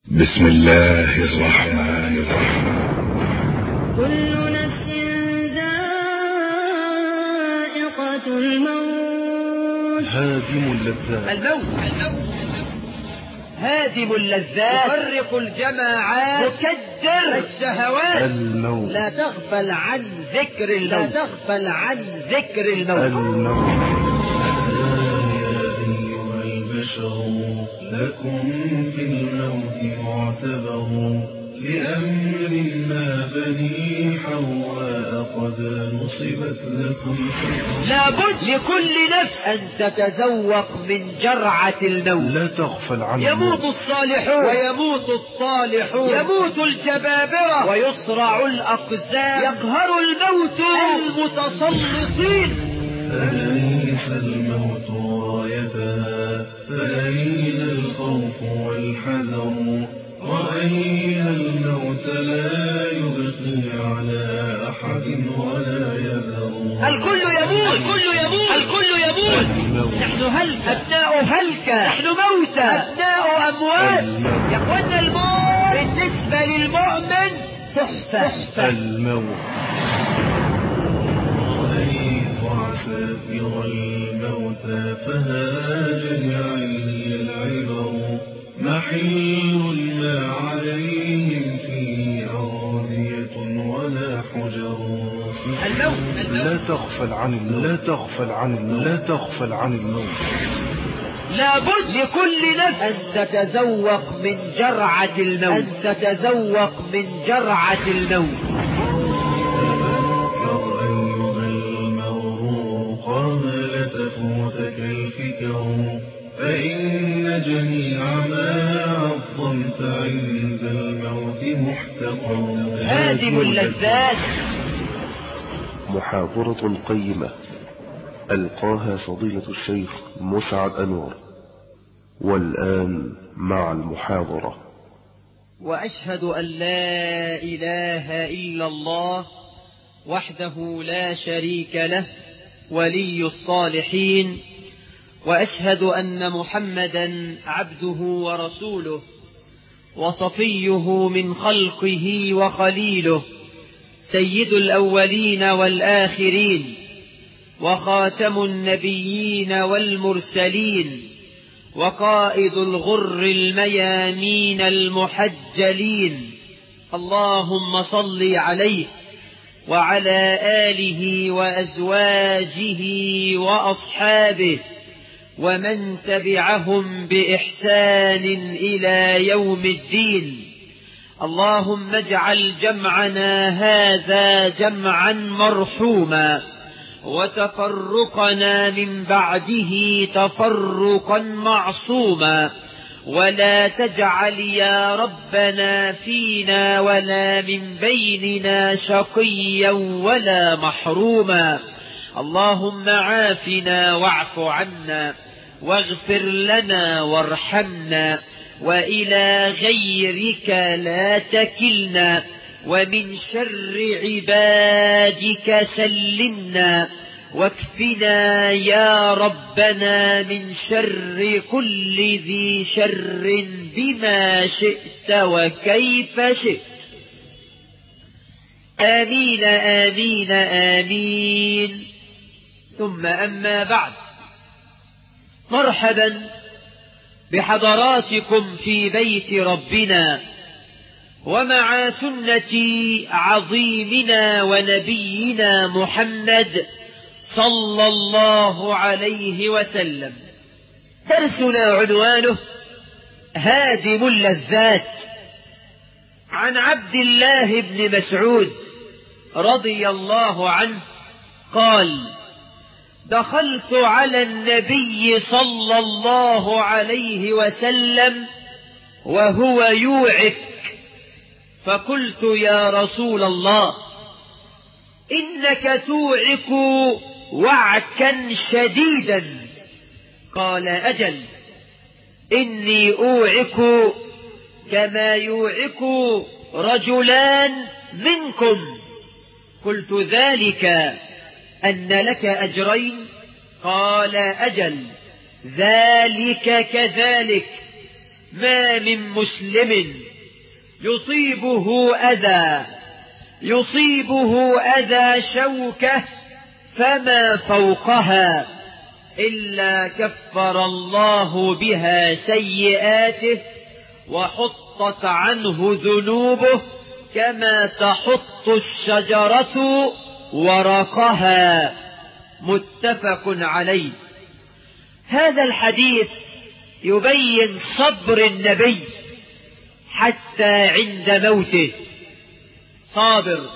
بسم الله الرحمن الرحيم كل نفس ذائقة الموت هادم اللذات الموت هادم اللذات يفرق الجماعات مكدر الشهوات الموت لا تغفل عن ذكر الموت لا تغفل عن ذكر الموت الموت يا أيها البشر لكم في الموت معتبر لأمر ما بني حواء قد نصبت لكم لابد لكل نفس أن تتذوق من جرعة الموت لا تغفل عن يموت الصالحون ويموت الطالحون يموت الجبابرة ويصرع الأقزام يقهر الموت المتسلطين أليس الموت رايتنا فأين الخوف والحذر رأينا الموت لا يبقي على أحد ولا يذر الكل يموت الكل يموت الكل يموت الموت نحن هلك أبناء هلكة نحن موتى أبناء أموات يا أخوانا الموت بالنسبة للمؤمن تحفة الموت رأيت عساكر الموت فهاج لعلي العبر محل ما عليهم فيه أرضية ولا حجر الموت لا تغفل عن الموت لا تغفل عن الموت لا تغفل عن الموت لابد لكل نفس أن تتذوق من جرعة الموت أن تتذوق من جرعة الموت تذكر أيها المغرور قال تفوتك الفكر فإن جميع ما عظمت عند الموت محتقر هادم اللذات محاضرة قيمة ألقاها فضيلة الشيخ مسعد أنور والآن مع المحاضرة وأشهد أن لا إله إلا الله وحده لا شريك له ولي الصالحين وأشهد أن محمدا عبده ورسوله وصفيه من خلقه وخليله سيد الأولين والآخرين وخاتم النبيين والمرسلين وقائد الغر الميامين المحجلين اللهم صل عليه وعلى آله وأزواجه وأصحابه ومن تبعهم بإحسان إلى يوم الدين اللهم اجعل جمعنا هذا جمعا مرحوما وتفرقنا من بعده تفرقا معصوما ولا تجعل يا ربنا فينا ولا من بيننا شقيا ولا محروما اللهم عافنا واعف عنا واغفر لنا وارحمنا وإلى غيرك لا تكلنا ومن شر عبادك سلمنا واكفنا يا ربنا من شر كل ذي شر بما شئت وكيف شئت آمين آمين آمين ثم أما بعد مرحبا بحضراتكم في بيت ربنا ومع سنة عظيمنا ونبينا محمد صلى الله عليه وسلم درسنا عنوانه هادم اللذات عن عبد الله بن مسعود رضي الله عنه قال دخلت على النبي صلى الله عليه وسلم وهو يوعك فقلت يا رسول الله إنك توعك وعكا شديدا قال أجل إني أوعك كما يوعك رجلان منكم قلت ذلك أن لك أجرين قال أجل ذلك كذلك ما من مسلم يصيبه أذى يصيبه أذى شوكة فما فوقها إلا كفر الله بها سيئاته وحطت عنه ذنوبه كما تحط الشجرة ورقها متفق عليه هذا الحديث يبين صبر النبي حتى عند موته صابر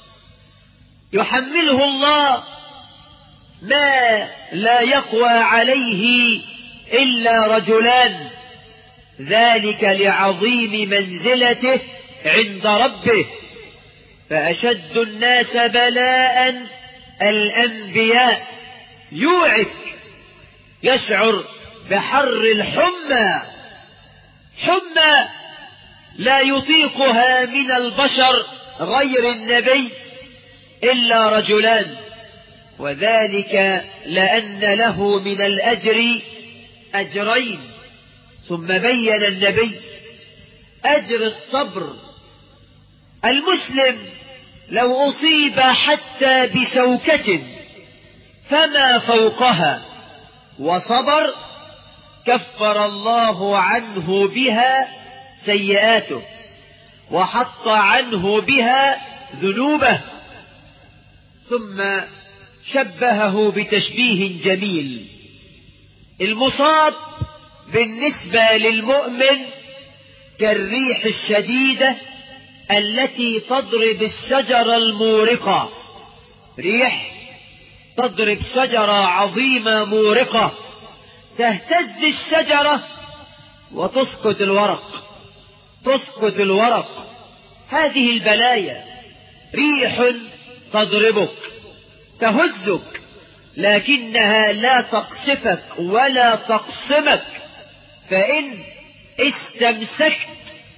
يحمله الله ما لا يقوى عليه إلا رجلان ذلك لعظيم منزلته عند ربه فأشد الناس بلاء الأنبياء يوعك يشعر بحر الحمى حمى لا يطيقها من البشر غير النبي إلا رجلان وذلك لأن له من الأجر أجرين ثم بين النبي أجر الصبر المسلم لو أصيب حتى بشوكة فما فوقها وصبر كفر الله عنه بها سيئاته وحط عنه بها ذنوبه ثم شبهه بتشبيه جميل المصاب بالنسبة للمؤمن كالريح الشديدة التي تضرب الشجرة المورقة ريح تضرب شجرة عظيمة مورقة تهتز الشجرة وتسقط الورق تسقط الورق هذه البلايا ريح تضربك تهزك لكنها لا تقصفك ولا تقصمك فإن استمسكت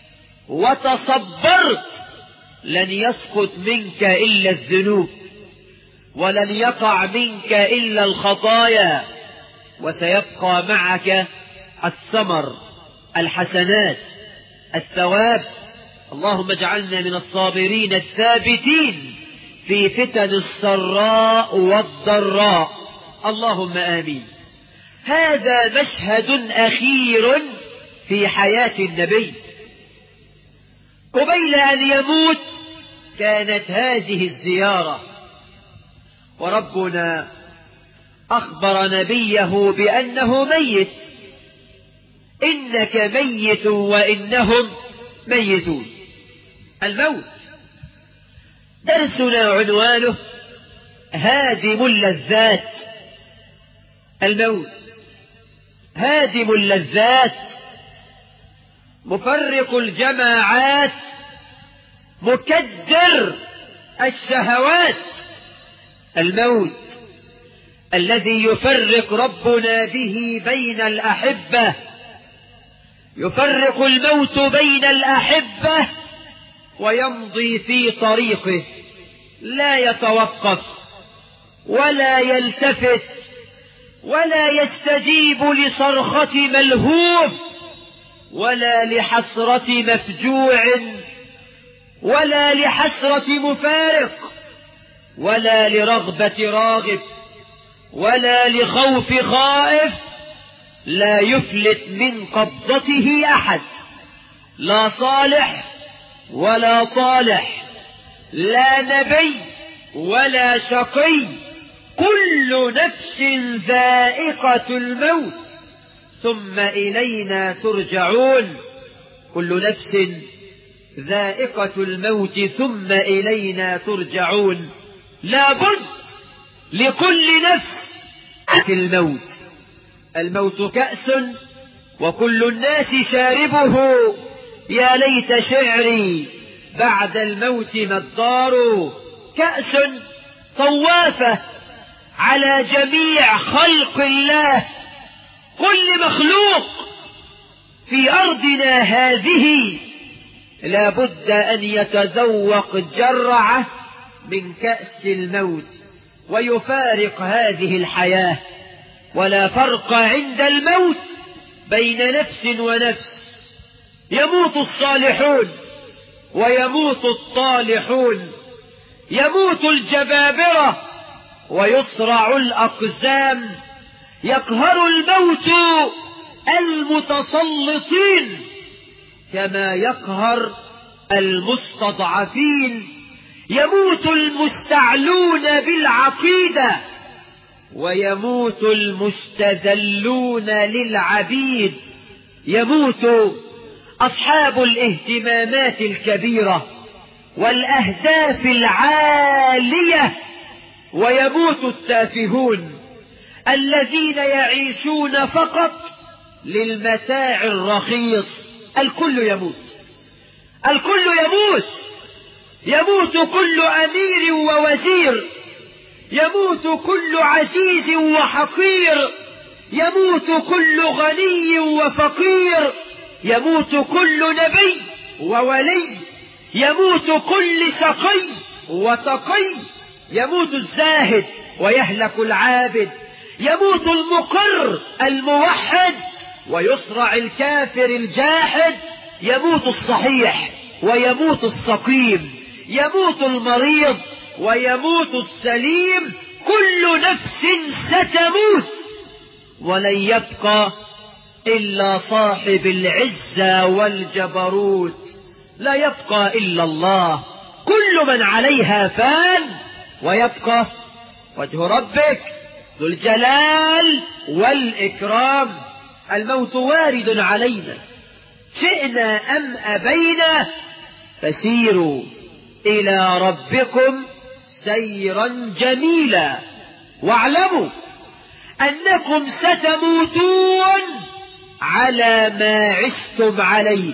وتصبرت لن يسقط منك إلا الذنوب ولن يقع منك إلا الخطايا وسيبقى معك الثمر الحسنات الثواب اللهم اجعلنا من الصابرين الثابتين في فتن السراء والضراء اللهم آمين هذا مشهد أخير في حياة النبي قبيل أن يموت كانت هذه الزيارة وربنا أخبر نبيه بأنه ميت إنك ميت وإنهم ميتون الموت درسنا عنوانه هادم اللذات الموت هادم اللذات مفرق الجماعات مكدر الشهوات الموت الذي يفرق ربنا به بين الأحبة يفرق الموت بين الأحبة ويمضي في طريقه لا يتوقف ولا يلتفت ولا يستجيب لصرخة ملهوف ولا لحسرة مفجوع ولا لحسرة مفارق ولا لرغبة راغب ولا لخوف خائف لا يفلت من قبضته أحد لا صالح ولا طالح لا نبي ولا شقي كل نفس ذائقة الموت ثم إلينا ترجعون كل نفس ذائقة الموت ثم إلينا ترجعون لابد لكل نفس في الموت الموت كأس وكل الناس شاربه يا ليت شعري بعد الموت ما الدار كأس طوافة على جميع خلق الله كل مخلوق في أرضنا هذه لابد أن يتذوق جرعة من كأس الموت ويفارق هذه الحياة ولا فرق عند الموت بين نفس ونفس يموت الصالحون ويموت الطالحون يموت الجبابرة ويصرع الأقزام يقهر الموت المتسلطين كما يقهر المستضعفين يموت المستعلون بالعقيدة ويموت المستذلون للعبيد يموت أصحاب الاهتمامات الكبيرة والأهداف العالية ويموت التافهون الذين يعيشون فقط للمتاع الرخيص الكل يموت الكل يموت يموت كل أمير ووزير يموت كل عزيز وحقير يموت كل غني وفقير يموت كل نبي وولي يموت كل شقي وتقي يموت الزاهد ويهلك العابد يموت المقر الموحد ويصرع الكافر الجاحد يموت الصحيح ويموت السقيم يموت المريض ويموت السليم كل نفس ستموت ولن يبقى إلا صاحب العزة والجبروت لا يبقى إلا الله كل من عليها فان ويبقى وجه ربك ذو الجلال والإكرام الموت وارد علينا شئنا أم أبينا فسيروا إلى ربكم سيرا جميلا واعلموا أنكم ستموتون على ما عشتم عليه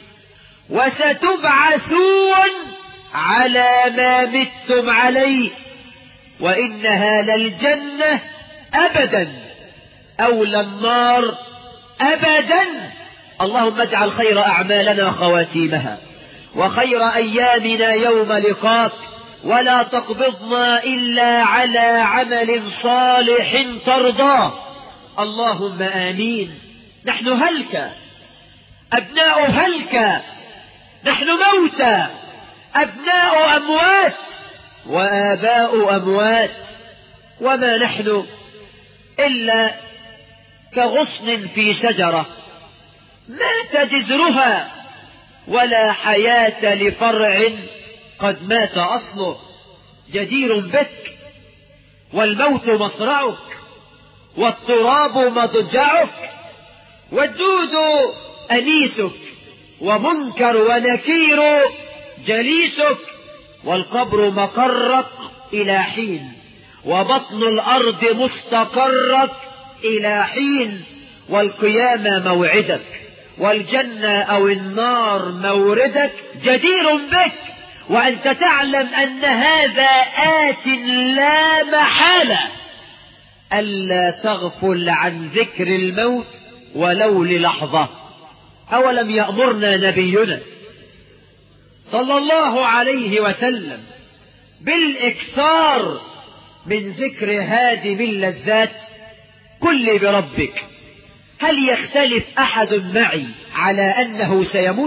وستبعثون على ما متم عليه وإنها للجنة أبدا أو للنار أبدا اللهم اجعل خير أعمالنا خواتيمها وخير أيامنا يوم لقاك ولا تقبضنا إلا على عمل صالح ترضاه اللهم آمين نحن هلك أبناء هلك نحن موتى أبناء أموات وآباء أموات وما نحن إلا كغصن في شجرة مات جذرها ولا حياة لفرع قد مات أصله جدير بك والموت مصرعك والتراب مضجعك والدود أنيسك ومنكر ونكير جليسك والقبر مقرك إلى حين وبطن الأرض مستقرك إلى حين والقيامة موعدك والجنة أو النار موردك جدير بك وأنت تعلم أن هذا آت لا محالة ألا تغفل عن ذكر الموت ولو للحظة أولم يأمرنا نبينا صلى الله عليه وسلم بالإكثار من ذكر هادم اللذات كل بربك هل يختلف أحد معي على أنه سيموت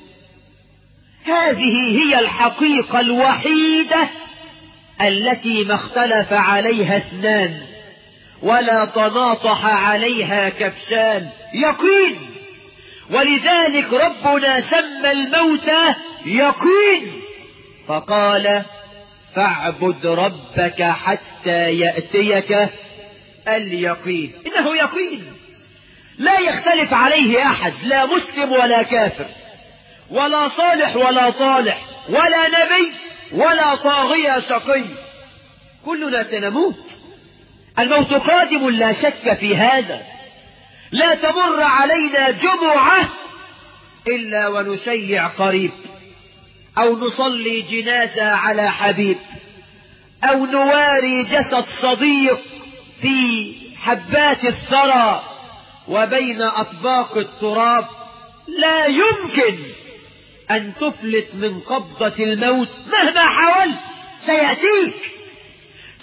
هذه هي الحقيقة الوحيدة التي ما اختلف عليها اثنان ولا تناطح عليها كبشان يقين ولذلك ربنا سمى الموت يقين فقال فاعبد ربك حتى يأتيك اليقين إنه يقين لا يختلف عليه أحد لا مسلم ولا كافر ولا صالح ولا طالح ولا نبي ولا طاغية شقي كلنا سنموت الموت قادم لا شك في هذا لا تمر علينا جمعة إلا ونشيع قريب أو نصلي جنازة على حبيب أو نواري جسد صديق في حبات الثرى وبين أطباق التراب لا يمكن أن تفلت من قبضة الموت مهما حاولت سيأتيك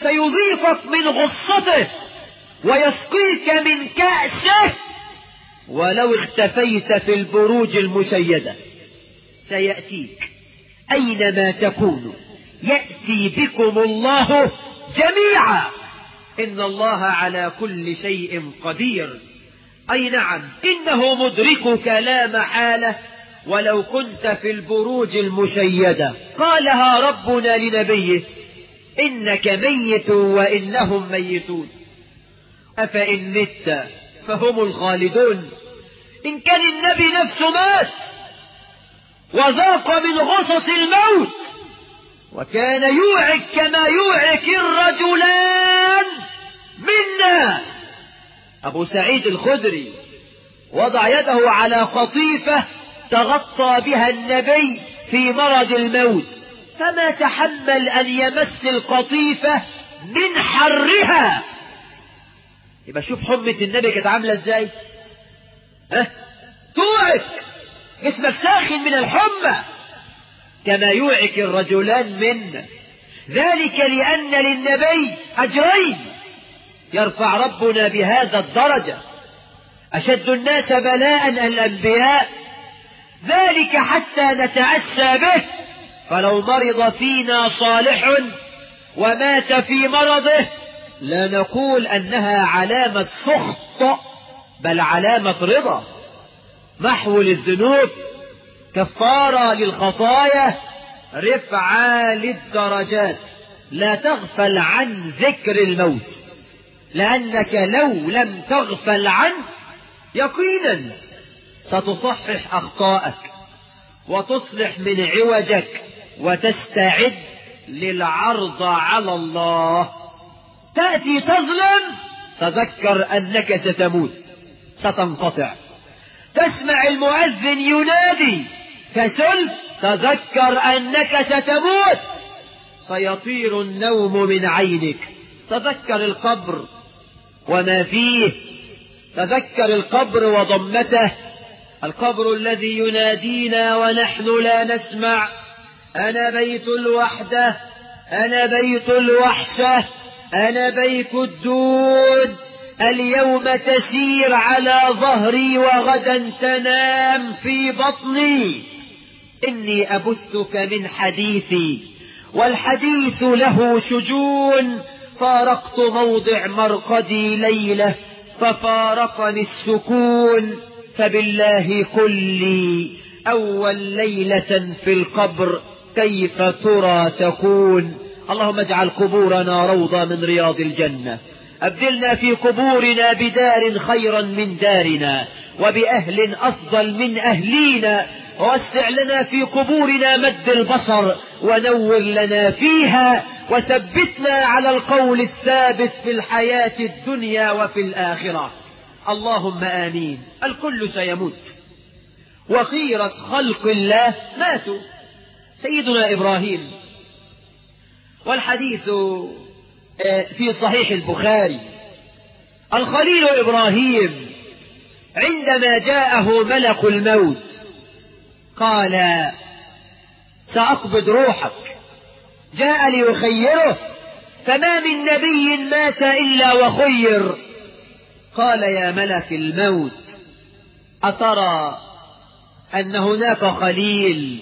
سيضيفك من غصته ويسقيك من كأسه ولو اختفيت في البروج المشيدة سيأتيك أينما تكونوا يأتي بكم الله جميعا إن الله على كل شيء قدير أي نعم إنه مدركك لا محالة ولو كنت في البروج المشيدة قالها ربنا لنبيه إنك ميت وإنهم ميتون أفإن مت فهم الخالدون إن كان النبي نفسه مات وذاق من غصص الموت وكان يوعك كما يوعك الرجلان منا أبو سعيد الخدري وضع يده على قطيفة تغطى بها النبي في مرض الموت فما تحمل أن يمس القطيفة من حرها يبقى شوف حمة النبي كانت عاملة ازاي ها توعك جسمك ساخن من الحمى كما يوعك الرجلان منا ذلك لأن للنبي أجرين يرفع ربنا بهذا الدرجة أشد الناس بلاء الأنبياء ذلك حتى نتأسى به فلو مرض فينا صالح ومات في مرضه لا نقول أنها علامة سخط بل علامة رضا محو للذنوب كفارة للخطايا رفعة للدرجات لا تغفل عن ذكر الموت لأنك لو لم تغفل عنه يقينا ستصحح أخطاءك وتصلح من عوجك وتستعد للعرض على الله تأتي تظلم تذكر أنك ستموت ستنقطع تسمع المؤذن ينادي كسلت تذكر أنك ستموت سيطير النوم من عينك تذكر القبر وما فيه تذكر القبر وضمته القبر الذي ينادينا ونحن لا نسمع أنا بيت الوحدة أنا بيت الوحشة أنا بيت الدود اليوم تسير على ظهري وغدا تنام في بطني إني أبثك من حديثي والحديث له شجون فارقت موضع مرقدي ليلة ففارقني السكون فبالله قل لي أول ليلة في القبر كيف ترى تكون اللهم اجعل قبورنا روضة من رياض الجنة أبدلنا في قبورنا بدار خيرا من دارنا وبأهل أفضل من أهلينا ووسع لنا في قبورنا مد البصر ونور لنا فيها وثبتنا على القول الثابت في الحياة الدنيا وفي الآخرة اللهم آمين الكل سيموت وخيرة خلق الله ماتوا سيدنا إبراهيم والحديث في صحيح البخاري الخليل إبراهيم عندما جاءه ملك الموت قال سأقبض روحك جاء ليخيره فما من نبي مات إلا وخير قال يا ملك الموت أترى أن هناك خليل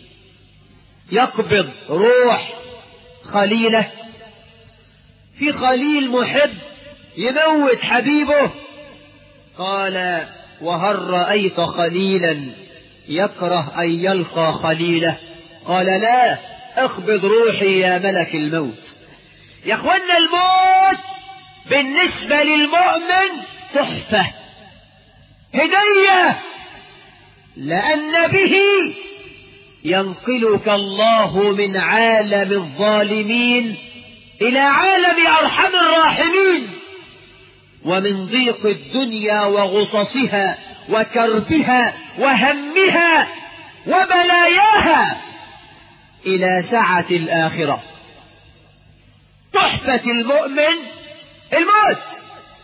يقبض روح خليله في خليل محب يموت حبيبه قال وهل رأيت خليلا يكره أن يلقى خليله قال لا اقبض روحي يا ملك الموت يا اخوانا الموت بالنسبة للمؤمن تحفة هدية لأن به ينقلك الله من عالم الظالمين إلى عالم أرحم الراحمين ومن ضيق الدنيا وغصصها وكربها وهمها وبلاياها إلى سعة الآخرة تحفة المؤمن الموت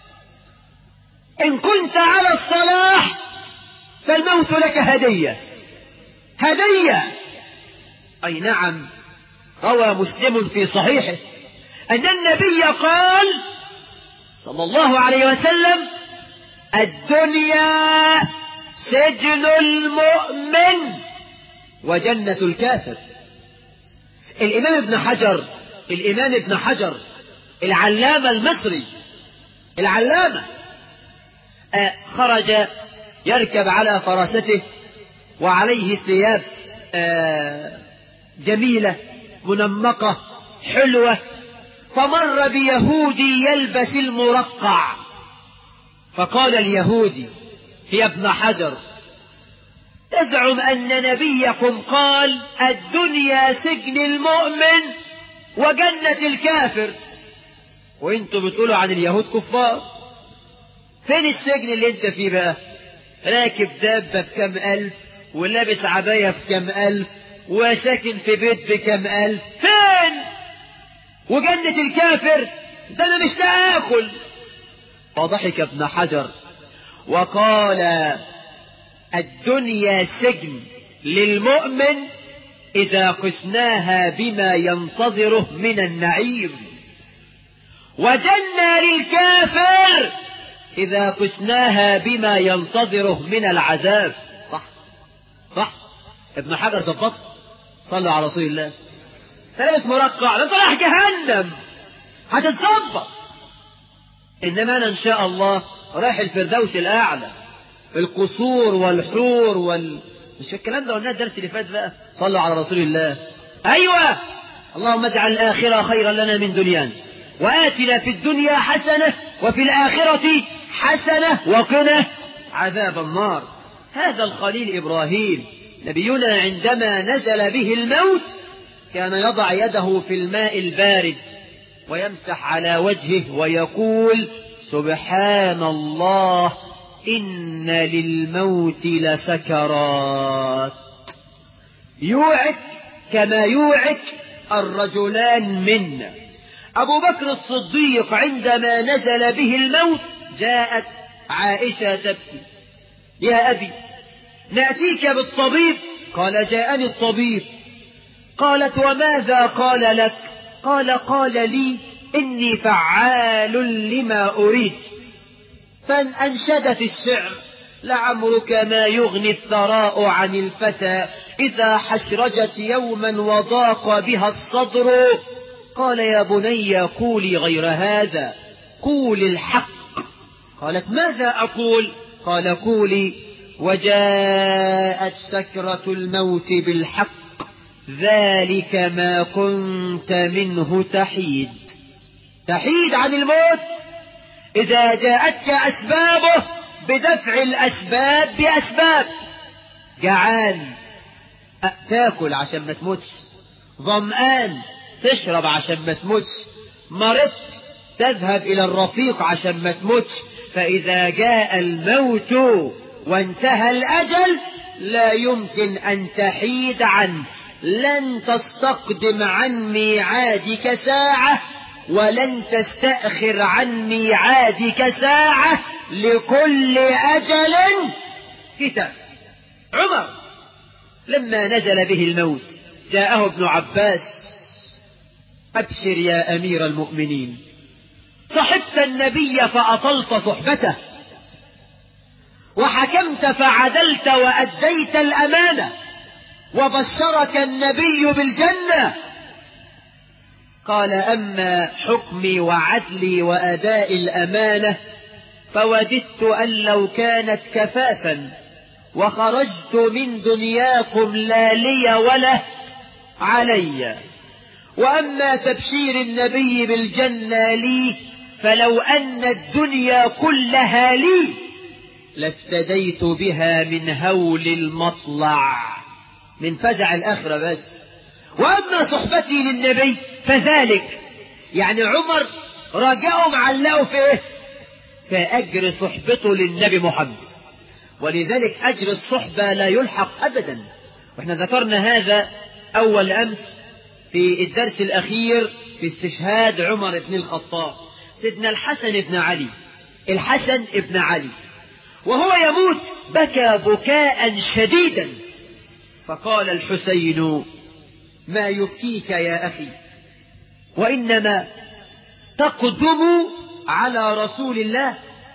إن كنت على الصلاح فالموت لك هدية هدية أي نعم روى مسلم في صحيحه أن النبي قال صلى الله عليه وسلم الدنيا سجن المؤمن وجنة الكافر الإمام ابن حجر الإمام ابن حجر العلامة المصري العلامة آه خرج يركب على فراسته وعليه ثياب آه جميلة منمقة حلوة فمر بيهودي يلبس المرقع فقال اليهودي يا ابن حجر تزعم أن نبيكم قال الدنيا سجن المؤمن وجنة الكافر وانتوا بتقولوا عن اليهود كفار فين السجن اللي انت فيه بقى راكب دابة بكم ألف ولابس عباية بكم ألف وساكن في بيت بكم ألف فين وجنة الكافر ده أنا مش آكل فضحك ابن حجر وقال الدنيا سجن للمؤمن إذا قسناها بما ينتظره من النعيم وجنة للكافر إذا قسناها بما ينتظره من العذاب صح صح ابن حجر ظبطها صلوا على رسول الله لابس مرقع ده انت رايح جهنم هتتظبط انما انا ان شاء الله رايح الفردوس الاعلى القصور والحور وال مش الكلام ده قلناه الدرس اللي فات بقى صلوا على رسول الله ايوه اللهم اجعل الاخره خيرا لنا من دنيانا واتنا في الدنيا حسنه وفي الاخره حسنه وقنا عذاب النار هذا الخليل ابراهيم نبينا عندما نزل به الموت كان يضع يده في الماء البارد ويمسح على وجهه ويقول سبحان الله إن للموت لسكرات يوعك كما يوعك الرجلان منا أبو بكر الصديق عندما نزل به الموت جاءت عائشة تبكي يا أبي نأتيك بالطبيب قال جاءني الطبيب قالت وماذا قال لك قال قال لي إني فعال لما أريد فانشدت الشعر لعمرك ما يغني الثراء عن الفتى إذا حشرجت يوما وضاق بها الصدر قال يا بني قولي غير هذا قول الحق قالت ماذا أقول قال قولي وجاءت سكرة الموت بالحق ذلك ما كنت منه تحيد تحيد عن الموت إذا جاءتك أسبابه بدفع الأسباب بأسباب جعان تاكل عشان ما تموتش ظمآن تشرب عشان ما تموتش مرضت تذهب إلى الرفيق عشان ما تموتش فإذا جاء الموت وانتهى الأجل لا يمكن أن تحيد عنه لن تستقدم عن ميعادك ساعة ولن تستأخر عن ميعادك ساعة لكل أجل كتاب عمر لما نزل به الموت جاءه ابن عباس أبشر يا أمير المؤمنين صحبت النبي فأطلت صحبته وحكمت فعدلت وأديت الأمانة وبشرك النبي بالجنة قال أما حكمي وعدلي وأداء الأمانة فوددت أن لو كانت كفافا وخرجت من دنياكم لا لي ولا علي وأما تبشير النبي بالجنة لي فلو أن الدنيا كلها لي لافتديت بها من هول المطلع من فزع الآخرة بس وأما صحبتي للنبي فذلك يعني عمر رجعوا معلقوا في إيه؟ في أجر صحبته للنبي محمد ولذلك أجر الصحبة لا يلحق أبدا وإحنا ذكرنا هذا أول أمس في الدرس الأخير في استشهاد عمر بن الخطاب سيدنا الحسن بن علي الحسن بن علي وهو يموت بكى بكاء شديدا فقال الحسين ما يبكيك يا أخي وإنما تقدم على رسول الله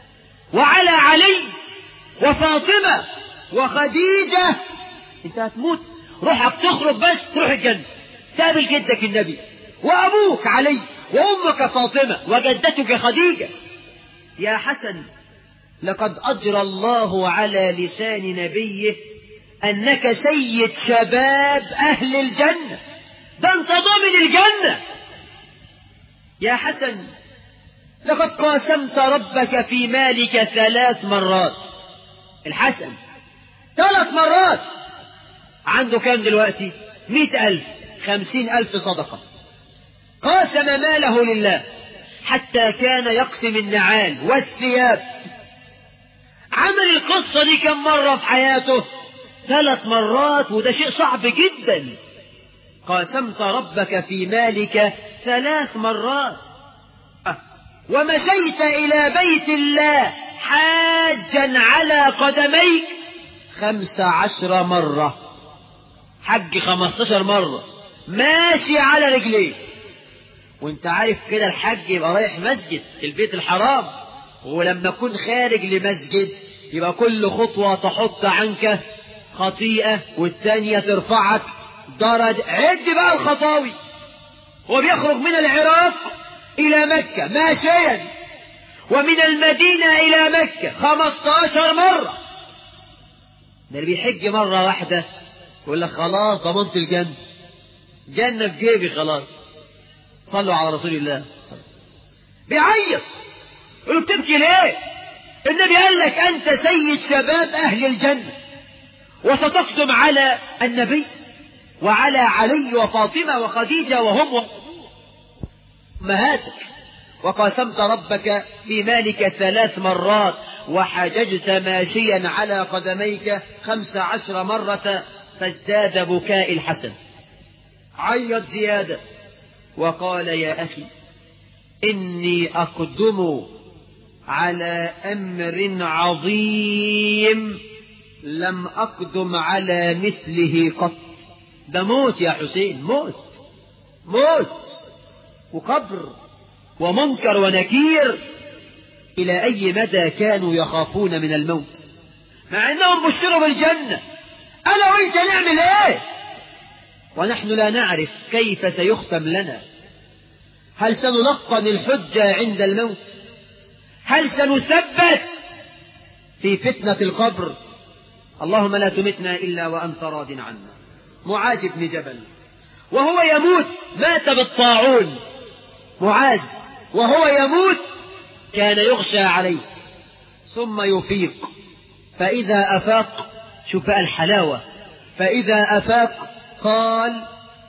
وعلى علي وفاطمة وخديجة انت هتموت روحك تخرج بس تروح الجنة تقابل جدك النبي وأبوك علي وأمك فاطمة وجدتك خديجة يا حسن لقد أجرى الله على لسان نبيه أنك سيد شباب أهل الجنة ده أنت ضامن الجنة يا حسن لقد قاسمت ربك في مالك ثلاث مرات الحسن ثلاث مرات عنده كام دلوقتي مئة ألف خمسين ألف صدقة قاسم ماله لله حتى كان يقسم النعال والثياب عمل القصة دي كم مرة في حياته ثلاث مرات وده شيء صعب جدا قاسمت ربك في مالك ثلاث مرات ومشيت إلى بيت الله حاجا على قدميك خمس عشر مرة حج خمستاشر مرة ماشي على رجليه وانت عارف كده الحج يبقى رايح مسجد البيت الحرام ولما تكون خارج لمسجد يبقى كل خطوة تحط عنك خطيئة والتانية ترفعك درج عد بقى الخطاوي وبيخرج من العراق إلى مكة ماشيا ومن المدينة إلى مكة خمستاشر مرة ده اللي بيحج مرة واحدة يقول لك خلاص ضمنت الجنة جنة في جيبي خلاص صلوا على رسول الله صلى. بيعيط يقول بتبكي ليه النبي قال لك أنت سيد شباب أهل الجنة وستقدم على النبي وعلى علي وفاطمة وخديجة وهم أمهاتك وقاسمت ربك في مالك ثلاث مرات وحججت ماشيا على قدميك خمس عشر مرة فازداد بكاء الحسن عيط زيادة وقال يا أخي إني أقدم على أمر عظيم لم أقدم على مثله قط ده موت يا حسين موت موت وقبر ومنكر ونكير إلى أي مدى كانوا يخافون من الموت مع أنهم بشروا بالجنة أنا وإنت نعمل إيه ونحن لا نعرف كيف سيختم لنا هل سنلقن الحجة عند الموت هل سنثبت في فتنة القبر اللهم لا تمتنا إلا وأنت راض عنا معاذ بن جبل وهو يموت مات بالطاعون معاذ وهو يموت كان يغشى عليه ثم يفيق فإذا أفاق شوف بقى الحلاوة فإذا أفاق قال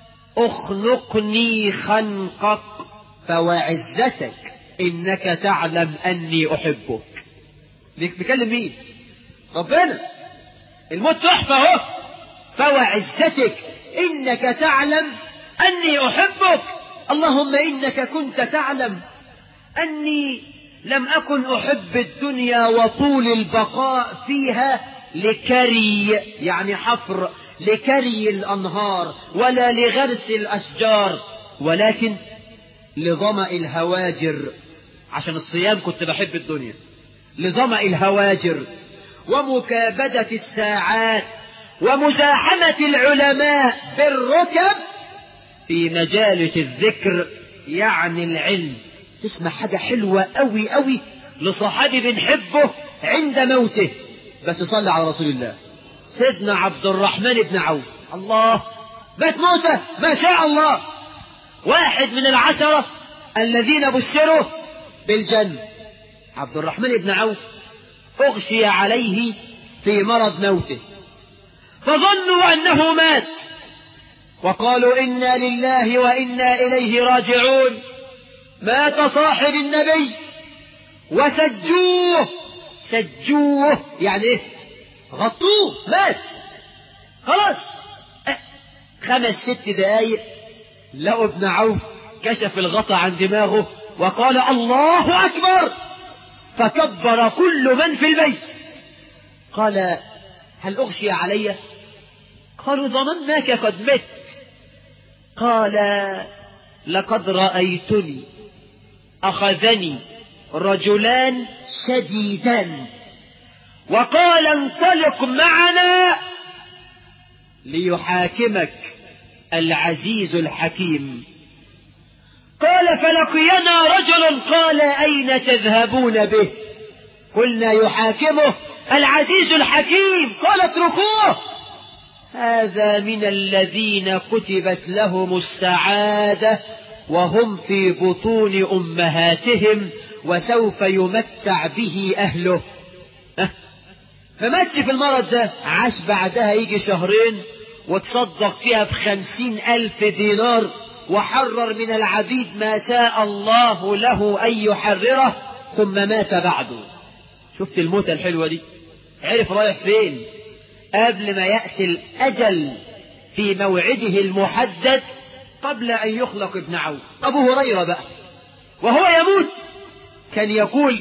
اخنقني خنقك فوعزتك إنك تعلم أني أحبك بيكلم مين ربنا الموت تحفة اهو فوعزتك إنك تعلم أني أحبك اللهم إنك كنت تعلم أني لم أكن أحب الدنيا وطول البقاء فيها لكري يعني حفر لكري الأنهار ولا لغرس الأشجار ولكن لظمأ الهواجر عشان الصيام كنت بحب الدنيا لظمأ الهواجر ومكابدة الساعات ومزاحمة العلماء بالركب في مجالس الذكر يعني العلم تسمع حاجة حلوة قوي قوي لصحابي بنحبه عند موته بس صلى على رسول الله سيدنا عبد الرحمن بن عوف الله مات موته ما شاء الله واحد من العشرة الذين بشروا بالجنة عبد الرحمن بن عوف أغشي عليه في مرض موته فظنوا أنه مات وقالوا إنا لله وإنا إليه راجعون مات صاحب النبي وسجوه سجوه يعني ايه غطوه مات خلاص خمس ست دقايق لقوا ابن عوف كشف الغطا عن دماغه وقال الله أكبر فكبر كل من في البيت قال هل أغشي علي قالوا ظنناك قد مت قال لقد رأيتني أخذني رجلان شديدان وقال انطلق معنا ليحاكمك العزيز الحكيم قال فلقينا رجل قال أين تذهبون به قلنا يحاكمه العزيز الحكيم قال اتركوه هذا من الذين كتبت لهم السعادة وهم في بطون أمهاتهم وسوف يمتع به أهله أه؟ فماتش في المرض ده عاش بعدها يجي شهرين وتصدق فيها بخمسين ألف دينار وحرر من العبيد ما شاء الله له أن يحرره ثم مات بعده شفت الموتة الحلوة دي عرف رايح فين قبل ما يأتي الأجل في موعده المحدد قبل أن يخلق ابن عون أبو هريرة بقى وهو يموت كان يقول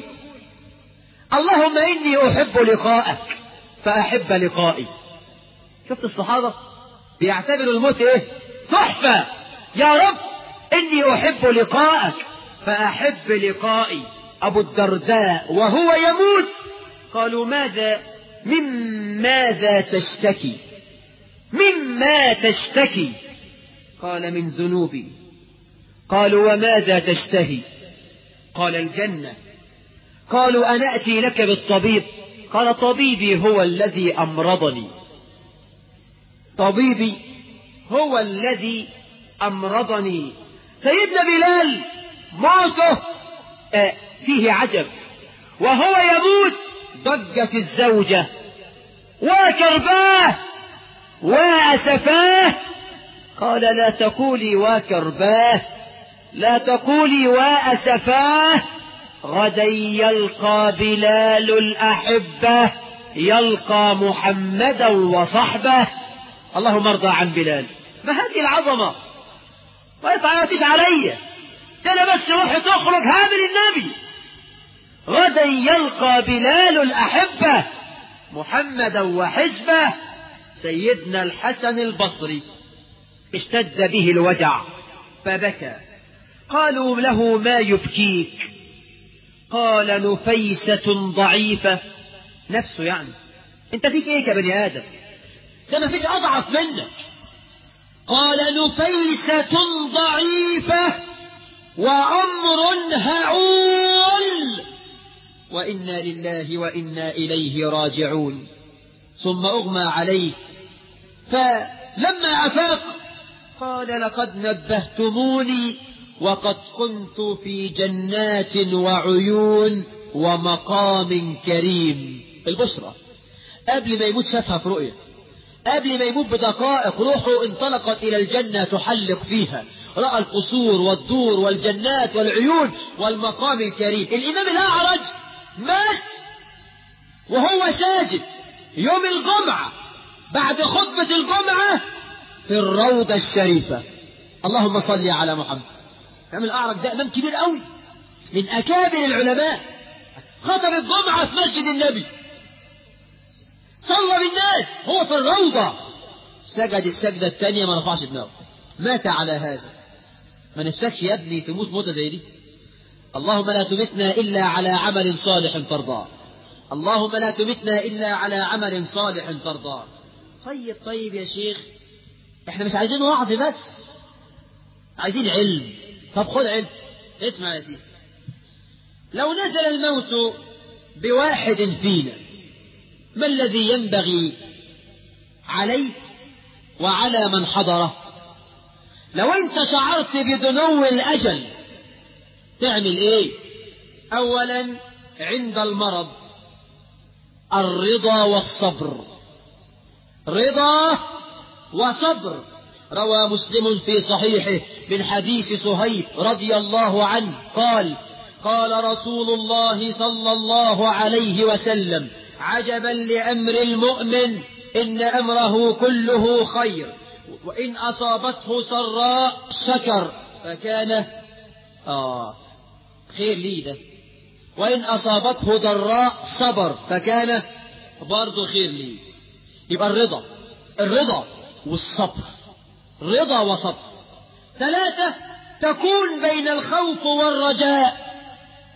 اللهم إني أحب لقاءك فأحب لقائي شفت الصحابة بيعتبروا الموت إيه تحفة يا رب إني أحب لقاءك فأحب لقائي أبو الدرداء وهو يموت قالوا ماذا من ماذا تشتكي مما تشتكي قال من ذنوبي قالوا وماذا تشتهي قال الجنة قالوا أنا أتي لك بالطبيب قال طبيبي هو الذي أمرضني طبيبي هو الذي أمرضني سيدنا بلال موته آه فيه عجب وهو يموت ضجت الزوجة وكرباه وأسفاه قال لا تقولي وكرباه لا تقولي وأسفاه غدا يلقى بلال الأحبة يلقى محمدا وصحبه اللهم ارضى عن بلال ما هذه العظمة ما يتعيطيش عليا ده انا بس روحي تخرج هامل النبي غدا يلقى بلال الأحبة محمدا وحزبه سيدنا الحسن البصري اشتد به الوجع فبكى قالوا له ما يبكيك قال نفيسة ضعيفة نفسه يعني انت فيك ايه كبني ادم ده ما فيش اضعف منك قال نفيسة ضعيفة وأمر هعول وإنا لله وإنا إليه راجعون ثم أغمى عليه فلما أفاق قال لقد نبهتموني وقد كنت في جنات وعيون ومقام كريم البشرى قبل ما يموت شافها في رؤية قبل ما يموت بدقائق روحه انطلقت إلى الجنة تحلق فيها رأى القصور والدور والجنات والعيون والمقام الكريم الإمام الأعرج مات وهو ساجد يوم الجمعة بعد خطبة الجمعة في الروضة الشريفة اللهم صل على محمد الإمام الأعرج ده إمام كبير قوي من أكابر العلماء خطب الجمعة في مسجد النبي صلى بالناس هو في الروضة سجد السجدة الثانية ما رفعش دماغه مات على هذا ما نفسكش يا ابني تموت موتة زي دي اللهم لا تمتنا إلا على عمل صالح ترضاه اللهم لا تمتنا إلا على عمل صالح ترضاه طيب طيب يا شيخ احنا مش عايزين وعظ بس عايزين علم طب خد علم اسمع يا سيدي لو نزل الموت بواحد فينا ما الذي ينبغي عليه وعلى من حضره لو انت شعرت بدنو الأجل تعمل ايه اولا عند المرض الرضا والصبر رضا وصبر روى مسلم في صحيحه من حديث صهيب رضي الله عنه قال قال رسول الله صلى الله عليه وسلم عجبا لأمر المؤمن إن أمره كله خير وإن أصابته سراء شكر فكان آه خير لي ده وإن أصابته ضراء صبر فكان برضه خير لي يبقى الرضا الرضا والصبر رضا وصبر ثلاثة تكون بين الخوف والرجاء